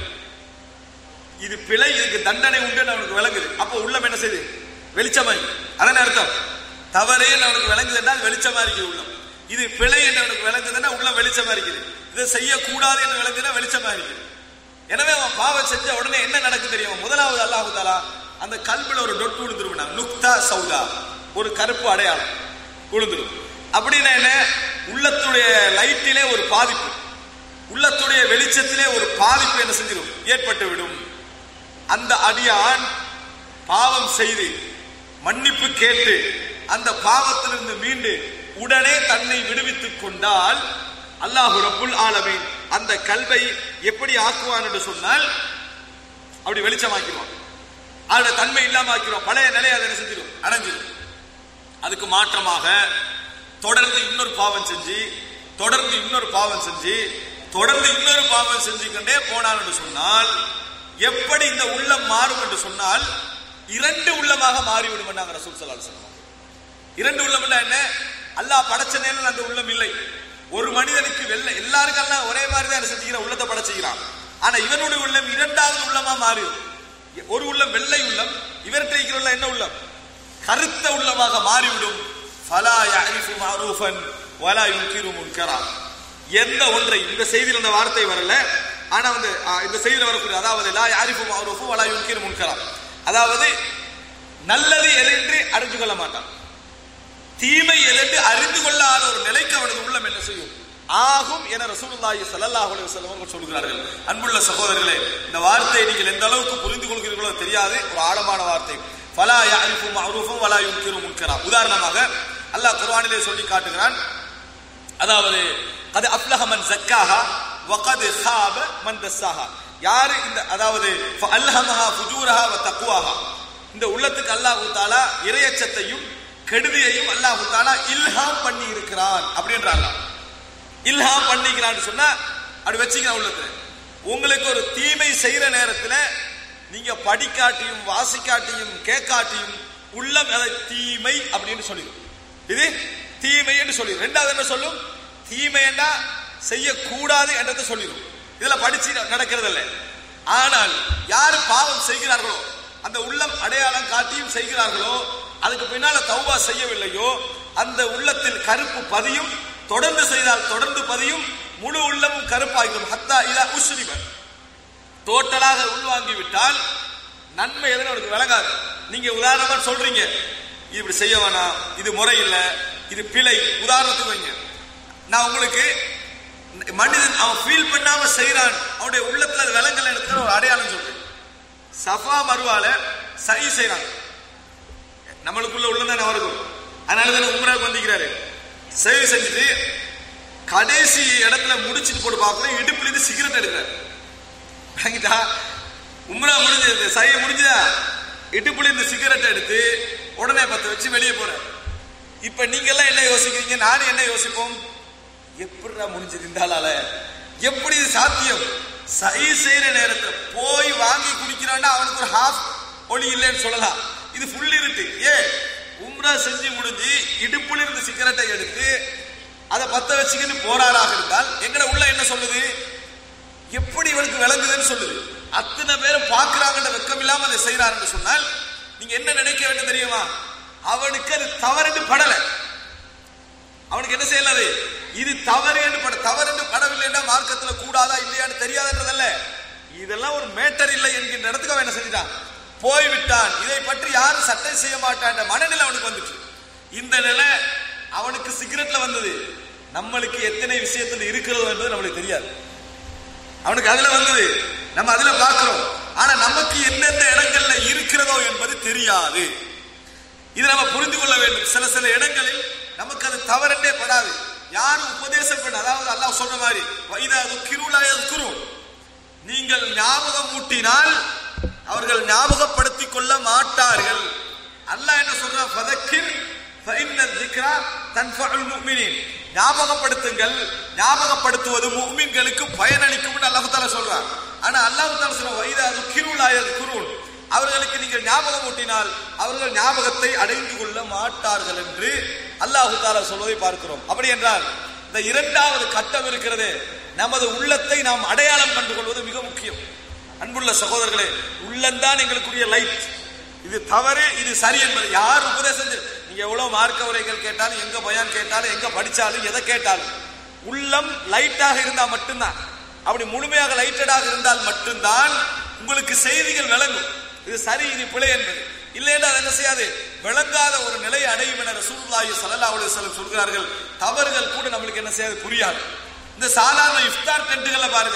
இது பிழை இதுக்கு தண்டனை உண்டு அவனுக்கு விளங்குது அப்போ உள்ளம் என்ன செய்யுது வெளிச்சமா இருக்கு அதான அர்த்தம் தவறு என்று அவனுக்கு விளங்குது என்றால் வெளிச்சமா இருக்குது உள்ளம் இது பிழை என்று அவனுக்கு விளங்குதுன்னா உள்ளம் வெளிச்சமா இருக்குது இதை செய்யக்கூடாது என்று விளங்குதுன்னா வெளிச்சமா இருக்குது எனவே அவன் பாவம் செஞ்ச உடனே என்ன நடக்கும் தெரியுமா முதலாவது அல்லாஹு தாலா அந்த கல்வில ஒரு டொட்டு விழுந்துருவான் நுக்தா சௌதா ஒரு கருப்பு அடையாளம் விழுந்துரும் அப்படின்னா என்ன உள்ளத்துடைய லைட்டிலே ஒரு பாதிப்பு உள்ளத்துடைய வெளிச்சத்திலே ஒரு பாதிப்பு என்ன செஞ்சிடும் ஏற்பட்டு விடும் அந்த அடியான் பாவம் செய்து மன்னிப்பு கேட்டு அந்த பாவத்திலிருந்து மீண்டு உடனே தன்னை விடுவித்துக் கொண்டால் அல்லாஹு ரப்புல் ஆலமீன் அந்த கல்வை எப்படி ஆக்குவான் என்று சொன்னால் அப்படி வெளிச்சமாக்கிடுவான் அதோட தன்மை இல்லாம ஆக்கிடுவான் பழைய நிலையை அதை என்ன செஞ்சிடும் அடைஞ்சிடும் அதுக்கு மாற்றமாக தொடர்ந்து இன்னொரு பாவம் செஞ்சு தொடர்ந்து இன்னொரு பாவம் செஞ்சு தொடர்ந்து இன்னொரு பாவம் செஞ்சு கொண்டே போனான் என்று சொன்னால் எப்படி இந்த உள்ளம் மாறும் என்று சொன்னால் இரண்டு உள்ளமாக மாறிவிடும் என்றாங்க ரசூல் ஸல்லல்லாஹு அலைஹி வஸல்லம் இரண்டு உள்ளம் என்ன அல்லாஹ் படைச்ச நேரம் அந்த உள்ளம் இல்லை ஒரு மனிதனுக்கு வெள்ளை எல்லாருக்கும் எல்லாம் ஒரே மாதிரி தான் செஞ்சுக்கிறான் உள்ளத்தை படைச்சுக்கிறான் ஆனா இவனுடைய உள்ளம் இரண்டாவது உள்ளமா மாறிடும் ஒரு உள்ளம் வெள்ளை உள்ளம் இவர்கிட்ட இருக்கிற உள்ளம் என்ன உள்ளம் கருத்த உள்ளமாக மாறிவிடும் ஃபலா யஅரிஃபு மஅரூஃபன் வலா யுன்கிரு முன்கரா எந்த ஒன்றை இந்த செய்தியில் இந்த வார்த்தை வரல ஆனா வந்து ஆ, இந்த செய்தியில் வரக்கூடிய அதாவது லா யஅரிஃபு மஅரூஃபு வலா யுன்கிரு முன்கரா அதாவது நல்லது எதென்று அறிந்து கொள்ள மாட்டான் தீமை எதென்று அறிந்து கொள்ளாத ஒரு நிலைக்கு அவனது உள்ளம் என்ன செய்யும் ஆகும் என ரசூலுல்லாஹி ஸல்லல்லாஹு அலைஹி வஸல்லம் அவர்கள் சொல்கிறார்கள் அன்புள்ள சகோதரர்களே இந்த வார்த்தையை நீங்கள் எந்த அளவுக்கு புரிந்து கொள்கிறீர்களோ தெரியாது ஒரு ஆழமான வார்த்தை ஃபலா யஅரிஃபு மஅரூஃபன் வலா யுன்கிரு முன்கரா உதாரணமாக அல்லாஹ் குர்ஆனிலே சொல்லி காட்டுகிறான் அதாவது அது அப்லஹ மன் ஜக்காஹா வகத் ஹாப மன் தஸ்ஸாஹா யாரு இந்த அதாவது அல்ஹமஹா ஃபுஜூரஹா வ தக்வாஹா இந்த உள்ளத்துக்கு அல்லாஹ் தஆலா இரையச்சத்தையும் கெடுதியையும் அல்லாஹ் தஆலா இல்ஹாம் பண்ணி இருக்கிறான் அப்படின்றாங்க இல்ஹாம் பண்ணிக்கிறான்னு சொன்னா அப்படி வச்சுக்கலாம் உள்ளத்துல உங்களுக்கு ஒரு தீமை செய்யற நேரத்துல நீங்க படிக்காட்டியும் வாசிக்காட்டியும் கேட்காட்டியும் உள்ளம் அதை தீமை அப்படின்னு சொல்லிடும் இது தீமை என்று சொல்லிடும் ரெண்டாவது என்ன சொல்லும் தீமைன்னா செய்யக்கூடாது என்றதை சொல்லிடும் இதுல படிச்சு நடக்கிறது இல்லை ஆனால் யார் பாவம் செய்கிறார்களோ அந்த உள்ளம் அடையாளம் காட்டியும் செய்கிறார்களோ அதுக்கு பின்னால தௌபா செய்யவில்லையோ அந்த உள்ளத்தில் கருப்பு பதியும் தொடர்ந்து செய்தால் தொடர்ந்து பதியும் முழு உள்ளமும் கருப்பாகிடும் ஹத்தா இதா உஸ்லிமன் டோட்டலாக உள்வாங்கி விட்டால் நன்மை எதுன்னு அவனுக்கு விளங்காது நீங்க உதாரணமா சொல்றீங்க இது இப்படி செய்ய வேணாம் இது முறை இல்ல இது பிழை உதாரணத்துக்கு வைங்க நான் உங்களுக்கு மனிதன் அவன் ஃபீல் பண்ணாம செய்யறான் அவனுடைய உள்ளத்துல அது விளங்கல எடுக்கிற ஒரு அடையாளம் சொல்றேன் சஃபா மருவால சரி செய்யறான் நம்மளுக்குள்ள உள்ளதானே அவருக்கும் அதனால தானே உம்ராவுக்கு வந்திருக்கிறாரு சேவை செஞ்சுட்டு கடைசி இடத்துல முடிச்சிட்டு போட்டு பார்க்கணும் இடுப்புல இருந்து சிகரெட் எடுக்கிறார் வாங்கிட்டா உம்ரா முடிஞ்சது சைய முடிஞ்சதா இடுப்புல இருந்து சிகரெட் எடுத்து உடனே பத்த வச்சு வெளியே போற இப்ப நீங்க எல்லாம் என்ன யோசிக்கிறீங்க நானும் என்ன யோசிப்போம் எப்படிடா முடிஞ்சது இந்த ஆளால எப்படி இது சாத்தியம் சை செய்யற நேரத்துல போய் வாங்கி குடிக்கிறான்னா அவனுக்கு ஒரு ஹாஃப் ஒளி இல்லைன்னு சொல்லலாம் இது ஃபுல் இருட்டு ஏ உம்ரா செஞ்சு முடிஞ்சு இடுப்புல இருந்து சிகரெட்டை எடுத்து அதை பத்த வச்சுக்கிட்டு போறாராக இருந்தால் எங்கட உள்ள என்ன சொல்லுது எப்படி இவனுக்கு விளங்குதுன்னு சொல்லுது அத்தனை பேரும் பார்க்கறாங்கன்ற வெக்கம் இல்லாம அதை செய்யறாருன்னு சொன்னால் நீங்க என்ன நினைக்க வேண்டும் தெரியுமா அவனுக்கு அது தவறுன்னு படல அவனுக்கு என்ன செய்யலாது இது தவறு என்று பட தவறு என்று படவில்லைன்னா மார்க்கத்துல கூடாதா இல்லையான்னு தெரியாதுன்றதல்ல இதெல்லாம் ஒரு மேட்டர் இல்லை என்கின்ற இடத்துக்கு அவன் என்ன செஞ்சிட்டான் போய்விட்டான் இதை பற்றி யாரும் சட்டை செய்ய மாட்டான் மனநிலை அவனுக்கு வந்துச்சு இந்த நிலை அவனுக்கு சிகரெட்ல வந்தது நம்மளுக்கு எத்தனை விஷயத்தில் இருக்கிறது என்பது நம்மளுக்கு தெரியாது அவனுக்கு அதுல வந்தது நம்ம அதுல பார்க்கிறோம் ஆனா நமக்கு எந்தெந்த இடங்கள்ல இருக்கிறதோ என்பது தெரியாது இது நம்ம புரிந்து கொள்ள வேண்டும் சில சில இடங்களில் நமக்கு அது தவறென்றே படாது யாரும் உபதேசம் பண்ண அதாவது அல்லாஹ் சொல்ற மாதிரி வைதாது கிருளாய குரு நீங்கள் ஞாபகம் ஊட்டினால் அவர்கள் ஞாபகப்படுத்திக் கொள்ள மாட்டார்கள் அல்லாஹ் என்ன சொல்றான் ஃபதக்கிர் ஃபஇன்ன ذِكْرَ تَنْفَعُ الْمُؤْمِنِينَ ஞாபகப்படுத்துங்கள் ஞாபகப்படுத்துவது முஃமின்களுக்கு பயனளிக்கும் அல்லாஹ் தஆலா சொல்றான் ஆனா அல்லாஹ் தஆலா சொல்ற வைதா ذُكِرُوا குருன் அவர்களுக்கு நீங்கள் ஞாபகம் ஊட்டினால் அவர்கள் ஞாபகத்தை அடைந்து கொள்ள மாட்டார்கள் என்று அல்லாஹு தாலா சொல்வதை பார்க்கிறோம் அப்படி என்றால் இந்த இரண்டாவது கட்டம் இருக்கிறது நமது உள்ளத்தை நாம் அடையாளம் கண்டு கொள்வது மிக முக்கியம் அன்புள்ள சகோதரர்களே உள்ளம்தான் எங்களுக்குரிய லைட் இது தவறு இது சரி என்பது யார் உபதேசம் செஞ்சு- நீங்க எவ்வளவு மார்க்க உரைகள் கேட்டாலும் எங்க பயான் கேட்டாலும் எங்க படிச்சாலும் எதை கேட்டாலும் உள்ளம் லைட்டாக இருந்தா மட்டும்தான் அப்படி முழுமையாக லைட்டடாக இருந்தால் மட்டும்தான் உங்களுக்கு செய்திகள் விளங்கும் இது சரி இது பிழை என்பது இல்லைன்னா அது என்ன செய்யாது விளங்காத ஒரு நிலையை அடையும் என ரசூலுல்லாஹி ஸல்லல்லாஹு அலைஹி வஸல்லம் சொல்கிறார்கள் தவறுகள் கூட நம்மளுக்கு என்ன செய்யாது புரியாது இந்த சாதாரண இஃப்தார் டென்ட்டுகளை பாருங்க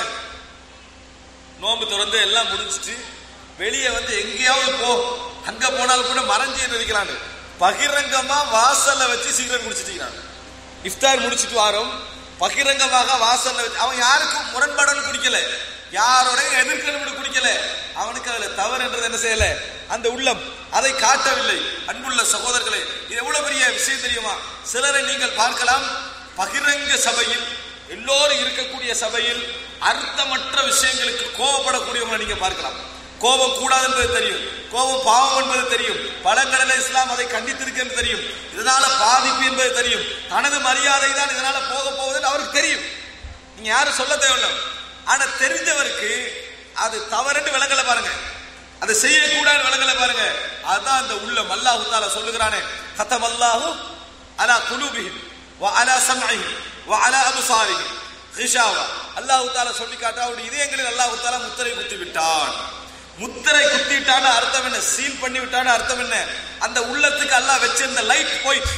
நோன்பு திறந்து எல்லாம் முடிஞ்சிட்டு வெளியே வந்து எங்கேயாவது போ அங்க போனாலும் கூட மறைஞ்சு இருக்கிறாங்க பகிரங்கமா வாசல்ல வச்சு சிகரெட் குடிச்சிட்டு இஃப்தார் முடிச்சிட்டு வாரோம் பகிரங்கமாக வாசல்ல வச்சு அவன் யாருக்கும் முரண்பாடான குடிக்கல யாரோடைய எதிர்க்கணும் குடிக்கல அவனுக்கு அதுல தவறு என்றது என்ன செய்யல அந்த உள்ளம் அதை காட்டவில்லை அன்புள்ள சகோதரர்களே இது எவ்வளவு பெரிய விஷயம் தெரியுமா சிலரை நீங்கள் பார்க்கலாம் பகிரங்க சபையில் எல்லோரும் இருக்கக்கூடிய சபையில் அர்த்தமற்ற விஷயங்களுக்கு கோபப்படக்கூடியவங்களை நீங்க பார்க்கலாம் கோபம் கூடாது என்பது தெரியும் கோபம் பாவம் என்பது தெரியும் பழங்கடல இஸ்லாம் அதை கண்டித்திருக்கு என்று தெரியும் இதனால பாதிப்பு என்பது தெரியும் தனது மரியாதை தான் இதனால போக போகுதுன்னு அவருக்கு தெரியும் நீங்க யாரும் சொல்ல தேவையில்லை ஆனா தெரிஞ்சவருக்கு அது தவறுன்னு விளங்கல பாருங்க அதை செய்யக்கூடாது விளங்கல பாருங்க அதான் அந்த உள்ளம் அல்லாஹு தாலா சொல்லுகிறானே கத்தம் அல்லாஹு அலா குலூபிஹிம் வ அலா சம்ஐஹிம் வ அலா அபுசாரிஹிம் ஹிஷாவா அல்லாஹு தாலா சொல்லி காட்டா அவருடைய இதயங்களில் அல்லாஹு தாலா முத்திரை குத்தி விட்டான் முத்திரை குத்திட்டான்னு அர்த்தம் என்ன சீல் பண்ணி விட்டான்னு அர்த்தம் என்ன அந்த உள்ளத்துக்கு அல்லாஹ் வச்சிருந்த லைட் போயிட்டு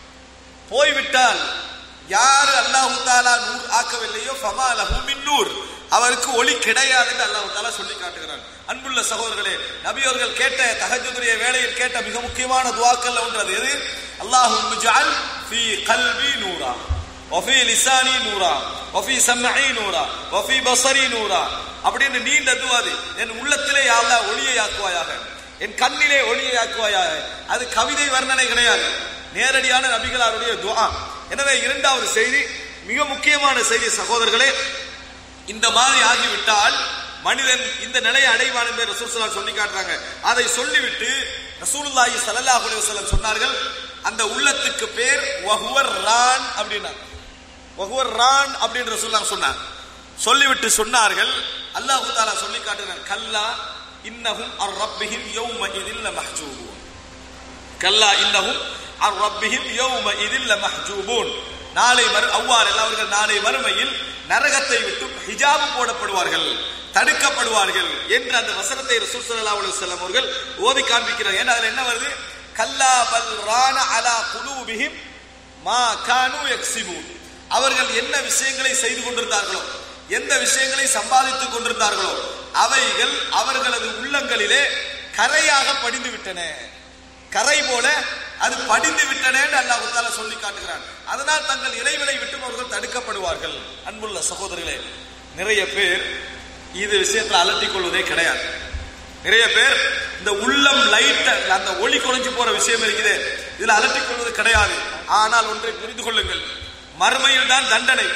போய்விட்டால் யாரு அல்லாஹு தாலா நூர் ஆக்கவில்லையோ ஃபமா லஹு மின் நூர் அவருக்கு ஒளி கிடையாது என்று அல்லாஹு தாலா சொல்லி காட்டுகிறான் அன்புள்ள சகோதரர்களே நபி அவர்கள் கேட்ட தஹஜ்ஜுடைய வேளையில் கேட்ட மிக முக்கியமான துவாக்கல்ல ஒன்று அது எது அல்லாஹு முஜஅல் ஃபீ கல்பி நூரா வஃபி லிசானி நூரா வஃபி சம்இ நூரா வஃபி பஸரி நூரா அப்படின்னு நீண்ட துவா அது என் உள்ளத்திலே யா அல்லாஹ் ஒளியை ஆக்குவாயாக என் கண்ணிலே ஒளியை ஆக்குவாயாக அது கவிதை வர்ணனை கிடையாது நேரடியான நபிகளாருடைய துஆ எனவே இரண்டாவது செய்தி மிக முக்கியமான செய்தி சகோதரர்களே இந்த மாதிரி ஆகிவிட்டால் மனிதன் இந்த நிலையை அடைவான் என்று ரசூலுல்லாஹி சொல்லி காட்டுறாங்க அதை சொல்லிவிட்டு ரசூலுல்லாஹி ஸல்லல்லாஹு அலைஹி வஸல்லம் சொன்னார்கள் அந்த உள்ளத்துக்கு பேர் வஹுவர் ரான் அப்படின்னா வஹுவர் ரான் அப்படின்னு ரசூலுல்லாஹ் சொன்னாங்க சொல்லிவிட்டு சொன்னார்கள் அல்லாஹு தாலா சொல்லி காட்டுகிறார் கல்லா இன்னஹும் அர் ரப்பிஹிம் யௌம இதில் மஹ்ஜூபூன் கல்லா இன்னஹும் அர் ரப்பிஹிம் யௌம இதில் மஹ்ஜூபூன் நாளை மறு அவ்வாறு அவர்கள் நாளை மறுமையில் நரகத்தை விட்டு ஹிஜாபு போடப்படுவார்கள் தடுக்கப்படுவார்கள் என்று அந்த வசனத்தை ரசூல் ஸல்லல்லாஹு அலைஹி வஸல்லம் அவர்கள் ஓதி காண்பிக்கிறார் ஏன்னா அதுல என்ன வருது கல்லா பல் ரான அலா குலூபிஹிம் மா கானு யக்ஸிபூன் அவர்கள் என்ன விஷயங்களை செய்து கொண்டிருந்தார்களோ எந்த விஷயங்களை சம்பாதித்துக் கொண்டிருந்தார்களோ அவைகள் அவர்களது உள்ளங்களிலே கரையாக படிந்து விட்டன கரை போல அது படிந்து விட்டன என்று அல்லாஹ் தாலா சொல்லி காட்டுகிறான் அதனால் தங்கள் இறைவனை விட்டு அவர்கள் தடுக்கப்படுவார்கள் அன்புள்ள சகோதரர்களே நிறைய பேர் இது விஷயத்துல அலட்டிக் கொள்வதே கிடையாது நிறைய பேர் இந்த உள்ளம் லைட் அந்த ஒளி குறைஞ்சு போற விஷயம் இருக்குது இதுல அலட்டிக் கொள்வது கிடையாது ஆனால் ஒன்றை புரிந்து கொள்ளுங்கள் மறுமையில் தான் தண்டனை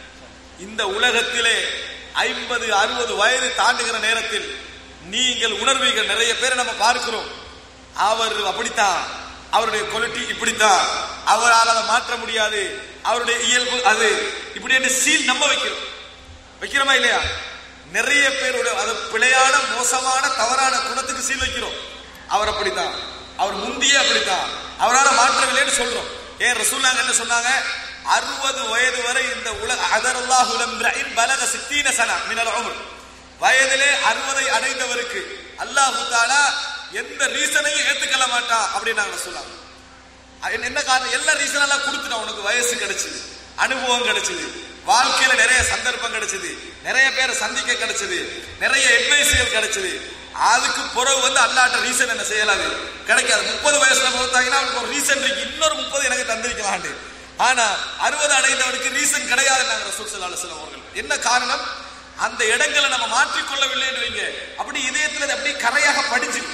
இந்த உலகத்திலே ஐம்பது அறுபது வயது தாண்டுகிற நேரத்தில் நீங்கள் உணர்வீர்கள் நிறைய பேரை நம்ம பார்க்கிறோம் அவர் அப்படித்தான் அவருடைய குவாலிட்டி இப்படித்தான் அவரால் அதை மாற்ற முடியாது அவருடைய இயல்பு அது இப்படி என்று சீல் நம்ப வைக்கிறோம் வைக்கிறோமா இல்லையா நிறைய பேருடைய அது பிழையான மோசமான தவறான குணத்துக்கு சீல் வைக்கிறோம் அவர் அப்படித்தான் அவர் முந்தியே அப்படித்தான் அவரால் மாற்றவில்லைன்னு சொல்றோம் ஏன் ரசூல்லாங்க என்ன சொன்னாங்க அறுபது வயது வரை இந்த உலக அதரல்லாஹுலம் பலக சித்தீன சனா மினல் உம்ர் வயதிலே அறுபதை அடைந்தவருக்கு அல்லாஹு தாலா எந்த ரீசனையும் ஏத்துக்கல மாட்டா அப்படின்னு சொன்னாங்க என்ன- என்ன காரணம் எல்லா ரீசன் எல்லாம் கொடுத்துட்டான் உனக்கு வயசு கிடைச்சது அனுபவம் கிடைச்சது வாழ்க்கையில நிறைய சந்தர்ப்பம் கிடைச்சது நிறைய பேரை சந்திக்க கிடைச்சது நிறைய அட்வைஸுகள் கிடைச்சது அதுக்கு பிறகு வந்து அல்லாட்ட ரீசன் என்ன செய்யலாது கிடைக்காது முப்பது வயசுல பொறுத்தாங்கன்னா அவனுக்கு ஒரு ரீசன் இருக்கு இன்னொரு முப்பது எனக்கு தந்திருக்கலாண்டு ஆனா அறுபது அடைந்தவனுக்கு ரீசன் கிடையாது நாங்க ரசூல் ஸல்லல்லாஹு அலைஹி வஸல்லம் அவர்கள் என்ன காரணம் அந்த இடங்களை நம்ம மாற்றிக்கொள்ளவில்லை என்று வைங்க அப்படி இதயத்துல அது அப்படியே கரையாக படிஞ்சு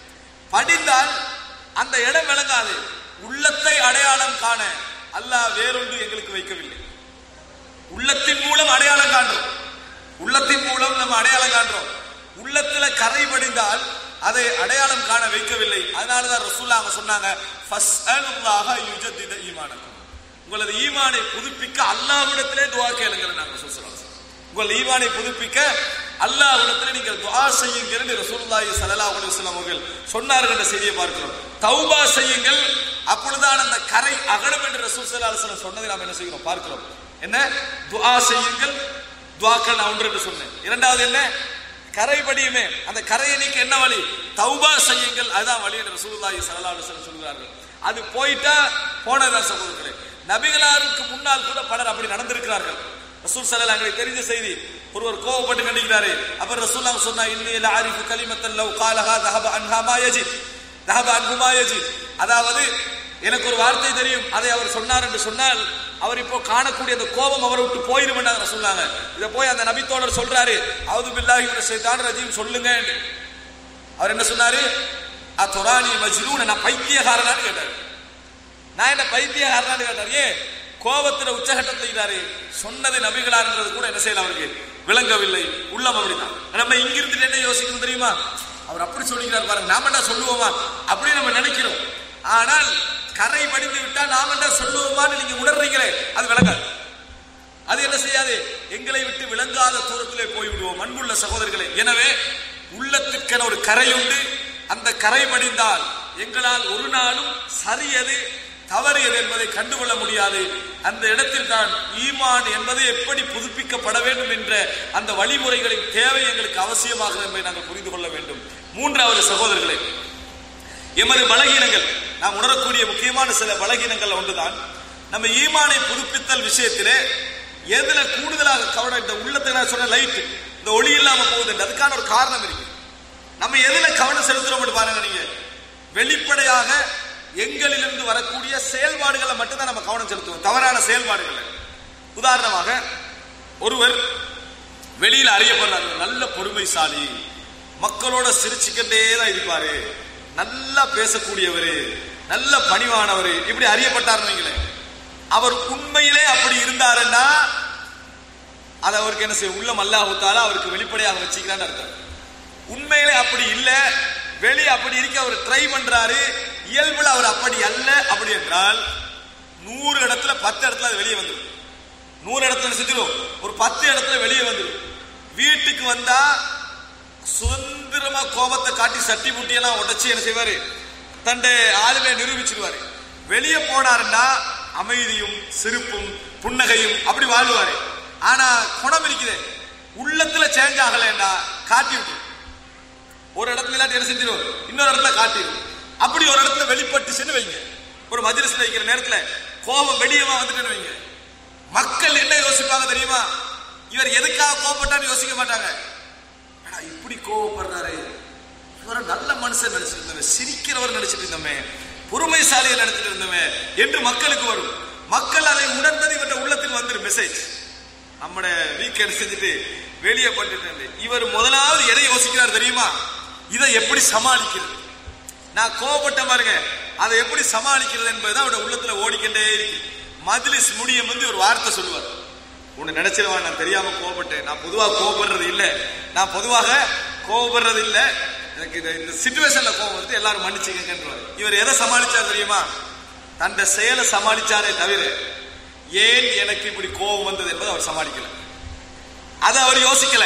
படிந்தால் அந்த இடம் விளங்காது உள்ளத்தை அடையாளம் காண அல்லாஹ் வேறொன்று எங்களுக்கு வைக்கவில்லை உள்ளத்தின் மூலம் அடையாளம் காண்றோம் உள்ளத்தின் மூலம் நம்ம அடையாளம் காண்றோம் உள்ளத்துல கரை படிந்தால் அதை அடையாளம் காண வைக்கவில்லை அதனாலதான் ரசூல்லா அவங்க சொன்னாங்க ஃபஸ்அலுல்லாஹ யுஜத்தித ஈமானக்கும் உங்களது ஈமானை புதுப்பிக்க அல்லாஹ்விடத்திலே துஆ கேளுங்கள் நாங்க ரசூல் ஸல்லல்லாஹு அலைஹி வஸல்லம். உங்கள் ஈமானை புதுப்பிக்க அல்லாஹ்விடத்திலே நீங்கள் துஆ செய்யுங்கள் என்று ரசூலுல்லாஹி ஸல்லல்லாஹு அலைஹி வஸல்லம் அவர்கள் சொன்னார்கள் என்ற செய்தியை பார்க்கிறோம் தௌபா செய்யுங்கள் அப்பொழுதுதான் அந்த கரை அகலும் என்று ரசூல் ஸல்லல்லாஹு அலைஹி வஸல்லம் சொன்னதை நாம் என்ன செய்கிறோம் பார்க்கிறோம் என்ன துஆ செய்யுங்கள் துஆக்கள் நான் ஒன்று என்று சொன்னேன் இரண்டாவது என்ன கரை படியுமே அந்த கரையை நீக்க என்ன வழி தௌபா செய்யுங்கள் அதுதான் வழி என்று ரசூலுல்லாஹி ஸல்லல்லாஹு அலைஹி வஸல்லம் சொல்கிறார்கள் அது போயிட்டா போனதான் சகோதரர்களே நபிகளாருக்கு முன்னால் கூட பலர் அப்படி நடந்திருக்கிறார்கள் ரசூல் ஸல்லல்லாஹு அலைஹி தெரிஞ்ச செய்தி ஒருவர் கோவப்பட்டு கண்டிக்கிறாரு அப்ப ரசூலுல்லாஹ் சொன்னா இன்னி லா ஆரிஃபு கலிமத்தன் லவ் காலஹா தஹப அன்ஹா மா யஜித் தஹப அன்ஹு மா யஜித் அதாவது எனக்கு ஒரு வார்த்தை தெரியும் அதை அவர் சொன்னார் என்று சொன்னால் அவர் இப்போ காணக்கூடிய அந்த கோபம் அவரை விட்டு போயிரும் என்று சொன்னாங்க இதை போய் அந்த நபித்தோழர் சொல்றாரு அவுது பில்லாஹி மினஷ் ஷைத்தானிர் ரஜீம் சொல்லுங்க என்று. அவர் என்ன சொன்னாரு அத்துரானி மஜ்னூன் நான் பைத்தியக்காரனான்னு கேட்டார் நான் என்ன பைத்தியக்காரனான்னு கேட்டார் ஏன் கோபத்துல உச்சகட்டத்தில் சொன்னது நபிகளார்ன்றது கூட என்ன செய்யல அவருக்கு விளங்கவில்லை உள்ளம் அப்படிதான் நம்ம இங்க இருந்துட்டு என்ன யோசிக்கணும் தெரியுமா அவர் அப்படி சொல்லிக்கிறார் பாருங்க நாம என்ன சொல்லுவோமா அப்படி நம்ம நினைக்கிறோம் ஆனால் கரை படிந்து விட்டா நாம என்ன சொல்லுவோமான்னு நீங்க உணர்றீங்களே அது விளங்காது அது என்ன செய்யாது எங்களை விட்டு விளங்காத தூரத்திலே போய்விடுவோம் அன்புள்ள சகோதரர்களே எனவே உள்ளத்துக்கென ஒரு கரை உண்டு அந்த கரை படிந்தால் எங்களால் ஒரு நாளும் சரியது தவறு எது என்பதை கண்டுகொள்ள முடியாது அந்த இடத்தில் தான் ஈமான் என்பது எப்படி புதுப்பிக்கப்பட வேண்டும் என்ற அந்த வழிமுறைகளின் தேவை எங்களுக்கு அவசியமாகிறது என்பதை நாங்கள் புரிந்து கொள்ள வேண்டும் மூன்றாவது சகோதரர்களே எமது பலகீனங்கள் நாம் உணரக்கூடிய முக்கியமான சில பலகீனங்கள் ஒன்றுதான் நம்ம ஈமானை புதுப்பித்தல் விஷயத்திலே எதுல கூடுதலாக கவனம் இந்த உள்ளத்தை நான் சொன்ன லைட் இந்த ஒளி இல்லாம போகுது அதுக்கான ஒரு காரணம் இருக்கு நம்ம எதுல கவனம் செலுத்துறோம் பாருங்க நீங்க வெளிப்படையாக எங்களிலிருந்து வரக்கூடிய செயல்பாடுகளை மட்டும்தான் நம்ம கவனம் செலுத்துவோம் தவறான செயல்பாடுகளை உதாரணமாக ஒருவர் வெளியில அறியப்படுறாரு நல்ல பொறுமைசாலி மக்களோட சிரிச்சுக்கிட்டே தான் இருப்பாரு நல்லா பேசக்கூடியவர் நல்ல பணிவானவர் இப்படி அறியப்பட்டார் நீங்களே அவர் உண்மையிலே அப்படி இருந்தாருன்னா அது அவருக்கு என்ன செய்ய உள்ளம் அல்லாஹுத்தால அவருக்கு வெளிப்படையாக வச்சுக்கிறான்னு அர்த்தம் உண்மையிலே அப்படி இல்ல வெளியே அப்படி இருக்க அவர் ட்ரை பண்றாரு இயல்புல அவர் அப்படி அல்ல அப்படி என்றால் நூறு இடத்துல பத்து இடத்துல அது வெளியே வந்துடும் நூறு இடத்துல செஞ்சிடும் ஒரு பத்து இடத்துல வெளியே வந்துடும் வீட்டுக்கு வந்தா சுதந்திரமா கோபத்தை காட்டி சட்டி முட்டி எல்லாம் உடைச்சு என்ன செய்வாரு தன்னை ஆளுமை நிரூபிச்சிருவாரு வெளியே போனாருன்னா அமைதியும் சிரிப்பும் புன்னகையும் அப்படி வாழ்வாரு ஆனா குணம் இருக்குது உள்ளத்துல சேஞ்ச் ஆகலைன்னா காட்டி விட்டு ஒரு இடத்துல இல்லாட்டி என்ன செஞ்சிடும் இன்னொரு இடத்துல காட்டிடும் அப்படி ஒரு இடத்துல வெளிப்பட்டுச்சுன்னு வைங்க ஒரு மஜ்லிஸ்ல வைக்கிற நேரத்துல கோபம் வெளியமா வந்துட்டுன்னு வைங்க மக்கள் என்ன யோசிப்பாங்க தெரியுமா இவர் எதுக்காக கோபப்பட்டான்னு யோசிக்க மாட்டாங்க ஆனா இப்படி கோபப்படுறாரு இவரை நல்ல மனுஷன் நினைச்சிட்டு இருந்தவன் சிரிக்கிறவர் நினைச்சிட்டு இருந்தோமே பொறுமைசாலியை நினைச்சிட்டு இருந்தோமே என்று மக்களுக்கு வரும் மக்கள் அதை உணர்ந்தது இவருடைய உள்ளத்தில் வந்துடும் மெசேஜ் நம்மட வீக்கெண்ட் செஞ்சுட்டு வெளியே பண்ணிட்டு இவர் முதலாவது எதை யோசிக்கிறார் தெரியுமா இதை எப்படி சமாளிக்கிறது நான் கோபப்பட்ட பாருங்க அதை எப்படி சமாளிக்கிறது என்பதுதான் அவருடைய உள்ளத்துல ஓடிக்கிட்டே இருக்கு மஜ்லிஸ் முடியும் வந்து ஒரு வார்த்தை சொல்லுவார் உன்னை நினைச்சிருவான் நான் தெரியாம கோபப்பட்டேன் நான் பொதுவாக கோபப்படுறது இல்லை நான் பொதுவாக கோபப்படுறது இல்லை எனக்கு இந்த இந்த சுச்சுவேஷன்ல கோபம் வந்து எல்லாரும் மன்னிச்சுக்கங்கன்றார் இவர் எதை சமாளிச்சார் தெரியுமா தன்னுடைய செயலை சமாளிச்சாரே தவிர ஏன் எனக்கு இப்படி கோபம் வந்தது என்பதை அவர் சமாளிக்கல அதை அவர் யோசிக்கல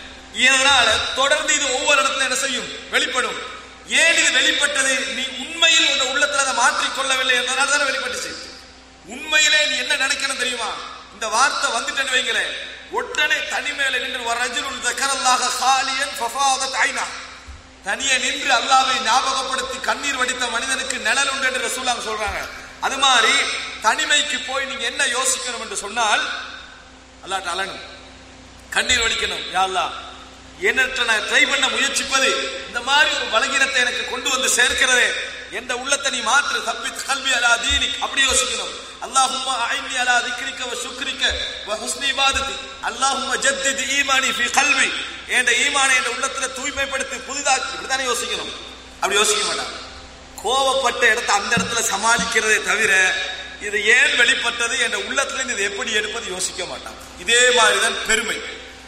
இதனால தொடர்ந்து இது ஒவ்வொரு இடத்துல என்ன செய்யும் வெளிப்படும் ஏன் இது வெளிப்பட்டது நீ உண்மையில் உன் உள்ளத்துல அதை மாற்றிக்கொள்ளவில்லை என்பதனால தானே வெளிப்பட்டுச்சு உண்மையிலே நீ என்ன நினைக்கணும் தெரியுமா இந்த வார்த்தை வந்துட்டேன்னு வைங்களேன் உடனே தனிமேல நின்று ஒரு ரஜுலுல் தக்கரல்லாக ஹாலியன் ஃபஃபாதத் ஐனா தனியே நின்று அல்லாவை ஞாபகப்படுத்தி கண்ணீர் வடித்த மனிதனுக்கு நிழல் உண்டு என்று ரசூலாங்க சொல்றாங்க அது மாதிரி தனிமைக்கு போய் நீங்க என்ன யோசிக்கணும் என்று சொன்னால் அல்லாட்ட அலனும் கண்ணீர் வடிக்கணும் யா அல்லாஹ் எண்ணற்ற நான் ட்ரை பண்ண முயற்சிப்பது இந்த மாதிரி ஒரு பலகீனத்தை எனக்கு கொண்டு வந்து சேர்க்கிறதே எந்த உள்ளத்தை நீ மாற்று தப்பித் கல்வி அலா தீனிக் அப்படி யோசிக்கணும் அல்லாஹும்ம ஐன்னி அலா திக்ரிக்க வ சுக்ரிக்க வ ஹுஸ்னி இபாதத்தி அல்லாஹும்ம ஜத்தித் ஈமானி ஃபி கல்வி என்ற ஈமானை என்ற உள்ளத்துல தூய்மைப்படுத்தி புதிதாக்கி இப்படித்தானே யோசிக்கணும் அப்படி யோசிக்க மாட்டான் கோவப்பட்ட இடத்தை அந்த இடத்துல சமாளிக்கிறதே தவிர இது ஏன் வெளிப்பட்டது என்ற உள்ளத்துல இது எப்படி எடுப்பது யோசிக்க மாட்டான் இதே மாதிரிதான் பெருமை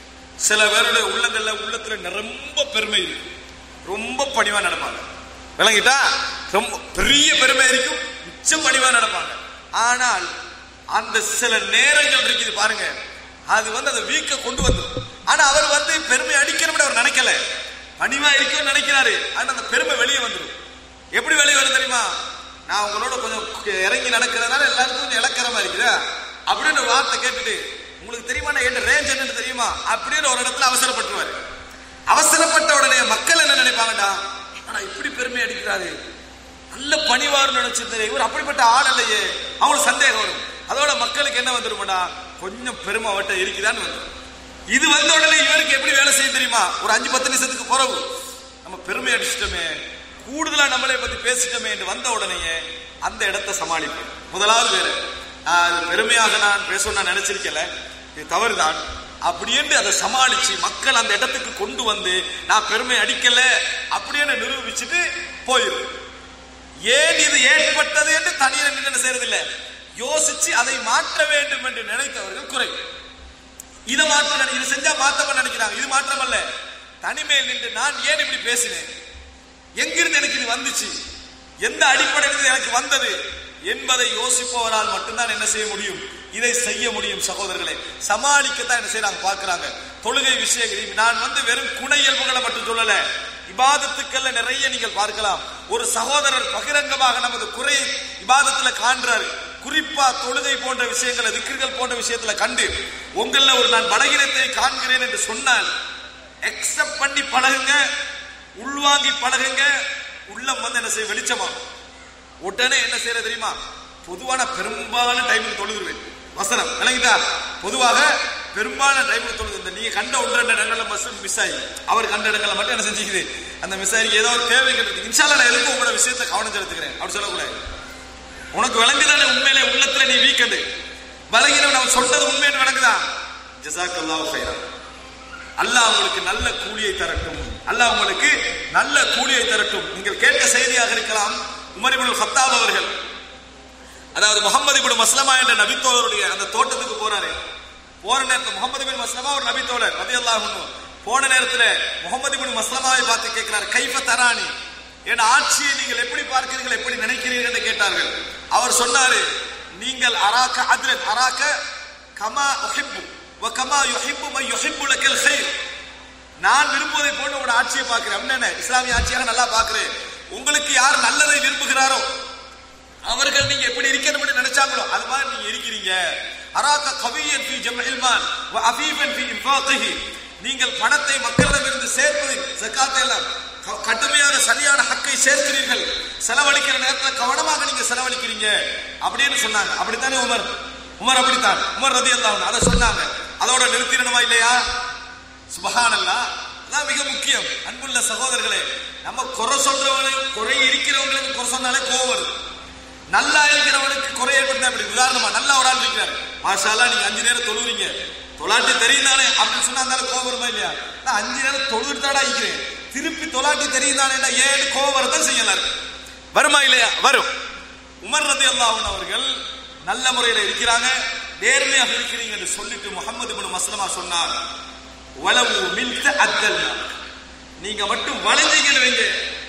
சில பேருடைய உள்ளங்கள்ல உள்ளத்துல நிரம்ப பெருமை இருக்கு ரொம்ப பணிவா நடப்பாங்க விளங்கிட்டா ரொம்ப பெரிய பெருமை இருக்கும் மிச்சம் பணிவா நடப்பாங்க ஆனால் அந்த சில நேரங்கள் இருக்குது பாருங்க அது வந்து அந்த வீக்க கொண்டு வந்துடும் ஆனா அவர் வந்து பெருமை அடிக்கணும்னு அவர் நினைக்கல பணிவா இருக்கணும்னு நினைக்கிறாரு ஆனா அந்த பெருமை வெளியே வந்துடும் எப்படி வெளியே வரும் தெரியுமா நான் உங்களோட கொஞ்சம் இறங்கி நடக்கிறதுனால எல்லாருக்கும் கொஞ்சம் இலக்கரமா இருக்குதா அப்படின்னு ஒரு வார்த்தை கேட்டுட்டு உங்களுக்கு தெரியுமா நான் என்ன ரேஞ்ச் என்னன்னு தெரியுமா அப்படின்னு ஒரு இடத்துல அவசரப்பட்டுருவாரு அவசரப்பட்ட உடனே மக்கள் என்ன நினைப்பாங்கடா ஆனா இப்படி பெருமை அடிக்கிறாரு நல்ல பணிவார்னு நினைச்சிருந்தாரு இவர் அப்படிப்பட்ட ஆள் இல்லையே அவங்களுக்கு சந்தேகம் வரும் அதோட மக்களுக்கு என்ன வந்துருமாடா கொஞ்சம் பெருமை அவட்ட இருக்குதான்னு வந்துடும் இது வந்த உடனே இவருக்கு எப்படி வேலை செய்ய தெரியுமா ஒரு அஞ்சு பத்து நிமிஷத்துக்கு பிறகு நம்ம பெருமை அடிச்சிட்டோமே கூடுதலா நம்மளை பத்தி பேசிட்டோமே என்று வந்த உடனேயே அந்த இடத்தை சமாளிப்பேன் முதலாவது வேற அது பெருமையாக நான் பேசணும்னு நான் நினைச்சிருக்கல இது தவறுதான் அப்படின்னு அதை சமாளிச்சு மக்கள் அந்த இடத்துக்கு கொண்டு வந்து நான் பெருமை அடிக்கல அப்படின்னு நிரூபிச்சுட்டு போயிடும் ஏன் இது ஏற்பட்டது என்று தனியாக என்ன செய்யறதில்லை யோசிச்சு அதை மாற்ற வேண்டும் என்று நினைத்தவர்கள் குறை இதை மாற்ற இது செஞ்சா மாத்தமா நினைக்கிறாங்க இது மாற்றம் அல்ல தனிமையில் நின்று நான் ஏன் இப்படி பேசினேன் எங்கிருந்து எனக்கு இது வந்துச்சு எந்த அடிப்படையில் எனக்கு வந்தது என்பதை யோசிப்பவரால் மட்டும்தான் என்ன செய்ய முடியும் இதை செய்ய முடியும் சகோதரர்களே சமாளிக்கத்தான் என்ன செய்யறாங்க பார்க்கறாங்க தொழுகை விஷயங்கள் நான் வந்து வெறும் குண இயல்புகளை மட்டும் சொல்லல இபாதத்துக்கள்ல நிறைய நீங்கள் பார்க்கலாம் ஒரு சகோதரர் பகிரங்கமாக நமது குறை இபாதத்துல காண்றாரு குறிப்பா தொழுகை போன்ற விஷயங்களை திக்கிர்கள் போன்ற விஷயத்துல கண்டு உங்கள ஒரு நான் பலகீனத்தை காண்கிறேன் என்று சொன்னால் எக்ஸப்ட் பண்ணி பழகுங்க உள்வாங்கி பழகுங்க உள்ளம் வந்து என்ன செய்ய வெளிச்சமாகும் உடனே என்ன செய்யறது தெரியுமா பொதுவான பெரும்பாலான டைமுக்கு தொழுதுருவேன் வசனம் விளங்கிட்டா பொதுவாக பெரும்பாலான டைமுக்கு தொழுது இந்த நீங்க கண்ட ஒன்று ரெண்டு இடங்கள்ல பஸ் மிஸ் ஆகி அவர் கண்ட இடங்கள்ல மட்டும் என்ன செஞ்சுக்குது அந்த மிஸ் ஆகி ஏதோ ஒரு தேவைகள் இருக்கு இன்ஷால்லா நான் எதுக்கும் உங்களோட விஷயத்தை கவனம் செலுத்துக்கிறேன் அப்படி சொல்லக்கூடாது உனக்கு விளங்குதானே உண்மையிலே உள்ளத்துல நீ வீக்கண்டு விளங்கின நம்ம சொன்னது உண்மைன்னு விளங்குதா ஜசாக்கல்லாஹு ஃபைரா அல்லாஹ் உங்களுக்கு நல்ல கூலியை தரட்டும் அல்லாஹ் உங்களுக்கு நல்ல கூலியை தரட்டும் நீங்கள் கேட்ட செய்தியாக இருக்கலாம் உமர் இப்னு ஹத்தாப் அவர்கள் அதாவது முகமது இப்னு மஸ்லமா என்ற நபித்தோழருடைய அந்த தோட்டத்துக்கு போறாரு போற நேரத்தில் முகமது பின் மஸ்லமா ஒரு நபித்தோழர் ரலியல்லாஹு அன்ஹு போன நேரத்தில் முகமது இப்னு மஸ்லமாவை பார்த்து கேட்கிறார் கைஃப தரானி என் ஆட்சியை நீங்கள் எப்படி பார்க்கிறீர்கள் எப்படி நினைக்கிறீர்கள் என்று கேட்டார்கள் அவர் சொன்னாரு நீங்கள் அராக்க அத்ரன் அராக்க கமா உஹிப்பு வ கமா யுஹிப்பு மை யுஹிப்பு லக்கல் கைர் நான் விரும்புவதை போன்று உங்களோட ஆட்சியை பார்க்கிறேன் அப்படின்னு என்ன இஸ்லாமிய ஆட்சியாக நல்லா பார்க்கிறேன் உங்களுக்கு யார் நல்லதை விரும்புகிறாரோ அவர்கள் நீங்க எப்படி இருக்கணும்னு நினைச்சாங்களோ அது மாதிரி நீங்க இருக்கிறீங்க அராக்க கவியன் ஃபி ஜம்இல் மால் வ அஃபீஃபன் ஃபி இன்ஃபாகிஹி நீங்கள் பணத்தை மக்களிடமிருந்து சேர்ப்பதில் ஜகாத்தை எல்லாம் க- கடுமையான சரியான ஹக்கை சேர்க்கிறீர்கள் செலவழிக்கிற நேரத்தில் கவனமாக நீங்க செலவழிக்கிறீங்க அப்படின்னு சொன்னாங்க அப்படித்தானே உமர் உமர் அப்படித்தான் உமர் ரதி அதை சொன்னாங்க அதோட நிறுத்திடணுமா இல்லையா சுபஹானல்லா அதான் மிக முக்கியம் அன்புள்ள சகோதரர்களே நம்ம குறை சொல்றவங்களுக்கு குறை இருக்கிறவங்களுக்கு குறை சொன்னாலே கோவம் வருது நல்லா இருக்கிறவனுக்கு குறை ஏற்படுத்தா அப்படி உதாரணமா நல்லா ஒரு ஆள் இருக்கிறாரு மாஷால்லா நீங்க அஞ்சு நேரம் தொழுவீங்க தொலாட்டி தெரியுதானே அப்படின்னு சொன்னா அந்த ஆளு கோவம் வருமா இல்லையா நான் அஞ்சு நேரம் தொழுதுட்டு தாடா இருக்கிறேன் திருப்பி தொலாட்டி தெரியுதானே ஏன் கோவம் வரதான் செய்யலாம் வருமா இல்லையா வரும் உமர் ரதி அல்லாஹன் அவர்கள் நல்ல முறையில் இருக்கிறாங்க நேர்மையாக இருக்கிறீங்க என்று சொல்லிட்டு முகமது பின் மஸ்லமா சொன்னார் வலவு மில்த அத்தல் நீங்க மட்டும் வளைஞ்சீங்கன்னு வைங்க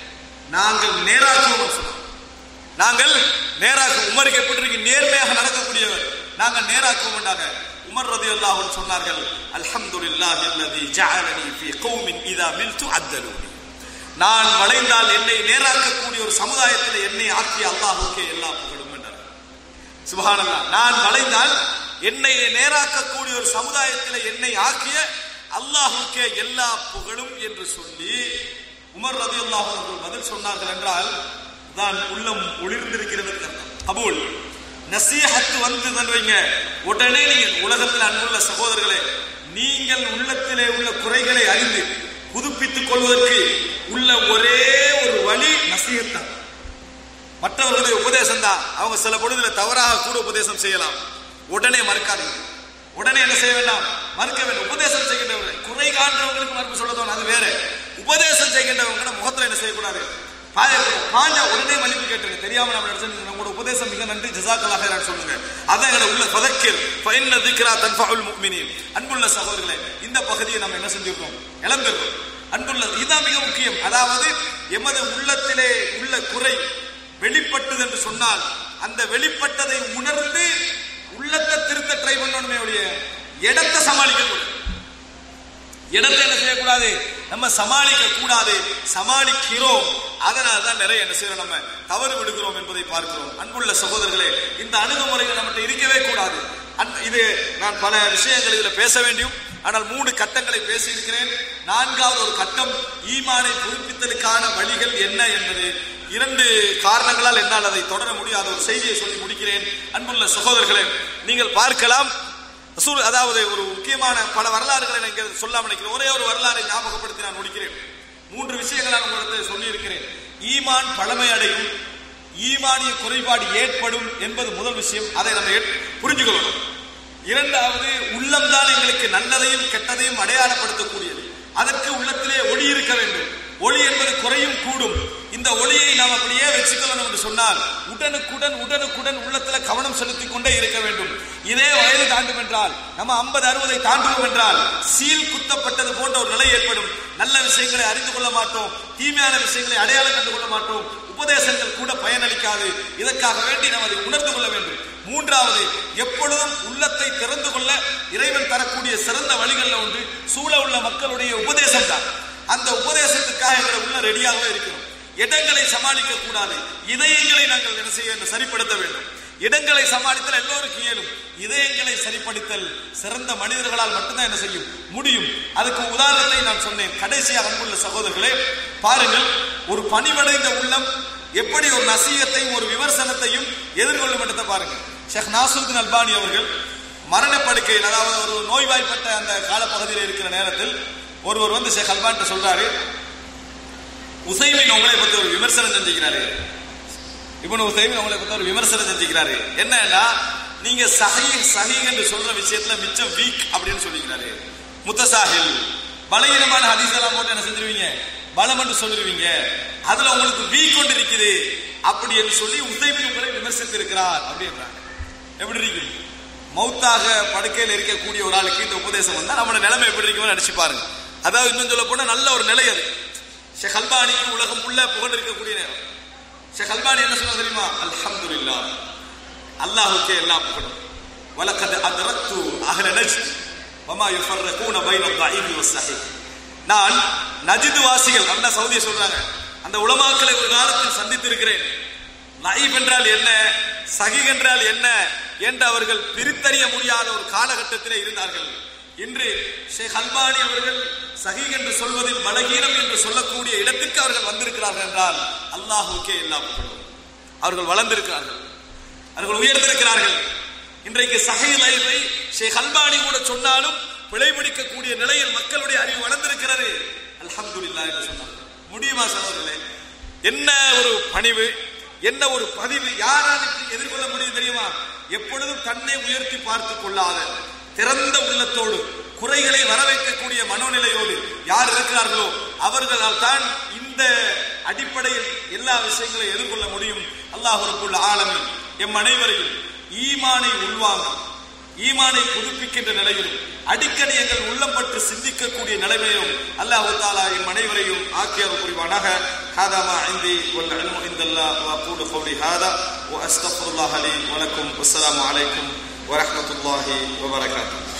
நாங்கள் நேராக்குவோம் சொன்னோம் நாங்கள் நேராக்கு உமருக்கு எப்படி இருக்கு நேர்மையாக நடக்கக்கூடியவர் நாங்கள் நேராக்குவோம் என்றாங்க உமர் ரதி அல்லாஹ் சொன்னார்கள் அல்ஹம்துலில்லாஹி அல்லதி ஜஅலனி ஃபீ கௌமின் இதா மில்து அத்தலூனி நான் வளைந்தால் என்னை நேராக்கக்கூடிய ஒரு சமுதாயத்தில் என்னை ஆக்கிய அல்லாஹுக்கே எல்லா புகழும் என்றார் சுபஹானல்லாஹ் நான் வளைந்தால் என்னை நேராக்கக்கூடிய ஒரு சமுதாயத்தில் என்னை ஆக்கிய அல்லாஹுக்கே எல்லா புகழும் என்று சொல்லி உமர் ரதியுல்லாஹு அவர்கள் பதில் சொன்னார்கள் என்றால் தான் உள்ளம் ஒளிர்ந்திருக்கிறது கபூல் நசீஹத்து வந்து வைங்க உடனே நீங்கள் உலகத்தில் அன்புள்ள சகோதரர்களே நீங்கள் உள்ளத்திலே உள்ள குறைகளை அறிந்து புதுப்பித்துக் கொள்வதற்கு உள்ள ஒரே ஒரு வழி நசீகத்தான் மற்றவர்களுடைய உபதேசம் தான் அவங்க சில பொழுதுல தவறாக கூட உபதேசம் செய்யலாம் உடனே மறுக்காதீங்க உடனே என்ன செய்ய வேண்டாம் மறுக்க வேண்டும் உபதேசம் செய்கின்றவர்கள் குறை காண்றவங்களுக்கு மறுப்பு சொல்ல தோணும் அது வேற உபதேசம் செய்கின்றவங்க முகத்துல என்ன செய்யக்கூடாது பாயக்கூடாது பாஞ்சா உடனே மன்னிப்பு கேட்டுருங்க தெரியாம நம்ம நினைச்சு உங்களோட உபதேசம் மிக நன்றி ஜசாக்கலாக நான் சொல்லுங்க அதான் எங்களை உள்ள பதக்கிர் ஃபைன்ன திக்ரா தன்ஃபஉல் முஃமினீன் அன்புள்ள சகோதரர்களே இந்த பகுதியை நம்ம என்ன செஞ்சிருக்கோம் இழந்திருக்கோம் அன்புள்ள இதுதான் மிக முக்கியம் அதாவது எமது உள்ளத்திலே உள்ள குறை வெளிப்பட்டது என்று சொன்னால் அந்த வெளிப்பட்டதை உணர்ந்து உள்ளத்தை திருத்த ட்ரை பண்ணணுமே ஒழிய இடத்தை சமாளிக்க கூடாது இடத்தை என்ன செய்யக்கூடாது நம்ம சமாளிக்க கூடாது சமாளிக்கிறோம் அதனால தான் நிறைய என்ன செய்யறோம் நம்ம தவறு விடுகிறோம் என்பதை பார்க்கிறோம் அன்புள்ள சகோதரர்களே இந்த அணுகுமுறைகள் நம்மகிட்ட இருக்கவே கூடாது அன்- இது நான் பல விஷயங்கள் இதுல பேச வேண்டியும் ஆனால் மூணு கட்டங்களை பேசியிருக்கிறேன் நான்காவது ஒரு கட்டம் ஈமானை புதுப்பித்தலுக்கான வழிகள் என்ன என்பது இரண்டு காரணங்களால் என்னால் அதை தொடர முடியாத ஒரு செய்தியை சொல்லி முடிக்கிறேன் அன்புள்ள சகோதரர்களே நீங்கள் பார்க்கலாம் ரசூல் அதாவது ஒரு முக்கியமான பல வரலாறுகளை நான் இங்க சொல்லாம நினைக்கிறேன் ஒரே ஒரு வரலாறை ஞாபகப்படுத்தி நான் முடிக்கிறேன் மூன்று விஷயங்களை நான் உங்களுக்கு சொல்லி இருக்கிறேன் ஈமான் பழமை அடையும் ஈமானிய குறைபாடு ஏற்படும் என்பது முதல் விஷயம் அதை நம்ம ஏற்- புரிஞ்சுக்கொள்ளணும் இரண்டாவது உள்ளம்தான் எங்களுக்கு நல்லதையும் கெட்டதையும் அடையாளப்படுத்தக்கூடியது அதற்கு உள்ளத்திலே ஒளி இருக்க வேண்டும் ஒளி என்பது குறையும் கூடும் இந்த ஒளியை நாம் அப்படியே வச்சுக்கொள்ளணும் என்று சொன்னால் உடனுக்குடன் உடனுக்குடன் உள்ளத்துல கவனம் செலுத்திக் கொண்டே இருக்க வேண்டும் இதே வயது தாண்டும் என்றால் நம்ம ஐம்பது அறுபதை தாண்டுவோம் என்றால் சீல் குத்தப்பட்டது போன்ற ஒரு நிலை ஏற்படும் நல்ல விஷயங்களை அறிந்து கொள்ள மாட்டோம் தீமையான விஷயங்களை அடையாளம் கண்டு கொள்ள மாட்டோம் உபதேசங்கள் கூட பயனளிக்காது இதற்காக வேண்டி நாம் அதை உணர்ந்து கொள்ள வேண்டும் மூன்றாவது எப்பொழுதும் உள்ளத்தை திறந்து கொள்ள இறைவன் தரக்கூடிய சிறந்த வழிகள்ல ஒன்று சூழ உள்ள மக்களுடைய உபதேசம் தான் அந்த உபதேசத்துக்காக எங்களை உள்ள ரெடியாகவே இருக்கிறோம் இடங்களை சமாளிக்க கூடாது இதயங்களை நாங்கள் என்ன செய்ய வேண்டும்? சரிப்படுத்த வேண்டும் இடங்களை சமாளித்தல் எல்லோருக்கும் இயலும் இதயங்களை சரிப்படுத்தல் சிறந்த மனிதர்களால் மட்டும்தான் என்ன செய்யும் முடியும் அதுக்கு உதாரணத்தை நான் சொன்னேன் கடைசியாக அன்புள்ள சகோதரர்களே பாருங்கள் ஒரு பணிவடைந்த உள்ளம் எப்படி ஒரு நசீகத்தையும் ஒரு விமர்சனத்தையும் எதிர்கொள்ளும் இடத்தை பாருங்க ஷேக் நாசருத்தின் அல்பானி அவர்கள் மரணப்படுக்கையில் அதாவது ஒரு நோய்வாய்ப்பட்ட அந்த காலப்பகுதியில் இருக்கிற நேரத்தில் ஒருவர் வந்து ஷேக் அல்பான்ட்ட சொல்றாரு உசைமின் உங்களை பத்தி ஒரு விமர்சனம் செஞ்சுக்கிறாரு இவனு உசைமின் உங்களை பத்தி ஒரு விமர்சனம் செஞ்சுக்கிறாரு என்னன்னா நீங்க சஹி சஹி என்று சொல்ற விஷயத்துல மிச்சம் வீக் அப்படின்னு சொல்லிக்கிறாரு முத்தசாஹில் பலகீனமான ஹதீஸ் எல்லாம் போட்டு என்ன செஞ்சிருவீங்க பலம் என்று சொல்லிருவீங்க அதுல உங்களுக்கு வீக் கொண்டு இருக்குது அப்படி என்று சொல்லி உசைமின் உங்களை விமர்சித்து இருக்கிறார் அப்படின்றாங்க எப்படி இருக்கு மௌத்தாக படுக்கையில் இருக்கக்கூடிய ஒரு ஆளுக்கு இந்த உபதேசம் வந்தா நம்மளோட நிலைமை எப்படி இருக்கும்னு நினைச்சு பாருங்க அதாவது இன்னும் சொல்ல போனா நல்ல ஒரு நிலை அது ஷேக் அல்பானிக்கு உலகம் உள்ள புகழ் இருக்கக்கூடிய நேரம் ஷேக் அல்பானி என்ன சொல்ல தெரியுமா அல்ஹம்துலில்லா அல்லாஹுக்கே எல்லா புகழும் வலக்கது அதரத்து அஹ்ல நஜ்த் வமா யுஃபர்ரகூன பைன ضعيف والصحيح நான் நஜித் வாசிகள் அல்லாஹ் சவுதியை சொல்றாங்க அந்த உலமாக்களை ஒரு காலத்தில் சந்தித்திருக்கிறேன் லைஃப் என்றால் என்ன சஹி என்றால் என்ன என்று அவர்கள் பிரித்தறிய முடியாத ஒரு காலகட்டத்திலே இருந்தார்கள் இன்று ஷேக் அல்பானி அவர்கள் சஹி என்று சொல்வதில் பலகீனம் என்று சொல்லக்கூடிய இடத்திற்கு அவர்கள் வந்திருக்கிறார்கள் என்றால் அல்லாஹுக்கே எல்லா புகழும் அவர்கள் வளர்ந்திருக்கிறார்கள் அவர்கள் உயர்ந்திருக்கிறார்கள் இன்றைக்கு சஹி லைஃபை ஷேக் அல்பானி கூட சொன்னாலும் பிழைபிடிக்கக்கூடிய நிலையில் மக்களுடைய அறிவு வளர்ந்திருக்கிறது அல்ஹம்துலில்லாஹ் என்று சொன்னார் முடியுமா சகோதரர்களே என்ன ஒரு பணிவு என்ன ஒரு பதிவு யாரால் இப்படி எதிர்கொள்ள முடியும் தெரியுமா எப்பொழுதும் தன்னை உயர்த்தி பார்த்துக் கொள்ளாத திறந்த உள்ளத்தோடு குறைகளை வரவைக்கக்கூடிய மனோநிலையோடு யார் இருக்கிறார்களோ அவர்களால் தான் இந்த அடிப்படையில் எல்லா விஷயங்களையும் எதிர்கொள்ள முடியும் அல்லாஹ் ரப்புல் ஆலமீன் எம் அனைவரையும் ஈமானை உள்வாங்க ஈமானை புதுப்பிக்கின்ற நிலையிலும் அடிக்கடி எங்கள் உள்ளம் பற்றி சிந்திக்கக்கூடிய நிலைமையிலும் அல்லாஹ் தாலா எம் அனைவரையும் ஆக்கியவர் புரிவானாக هذا ما عندي والعلم عند الله واقول قولي هذا واستغفر الله لي ولكم والسلام عليكم ورحمه الله وبركاته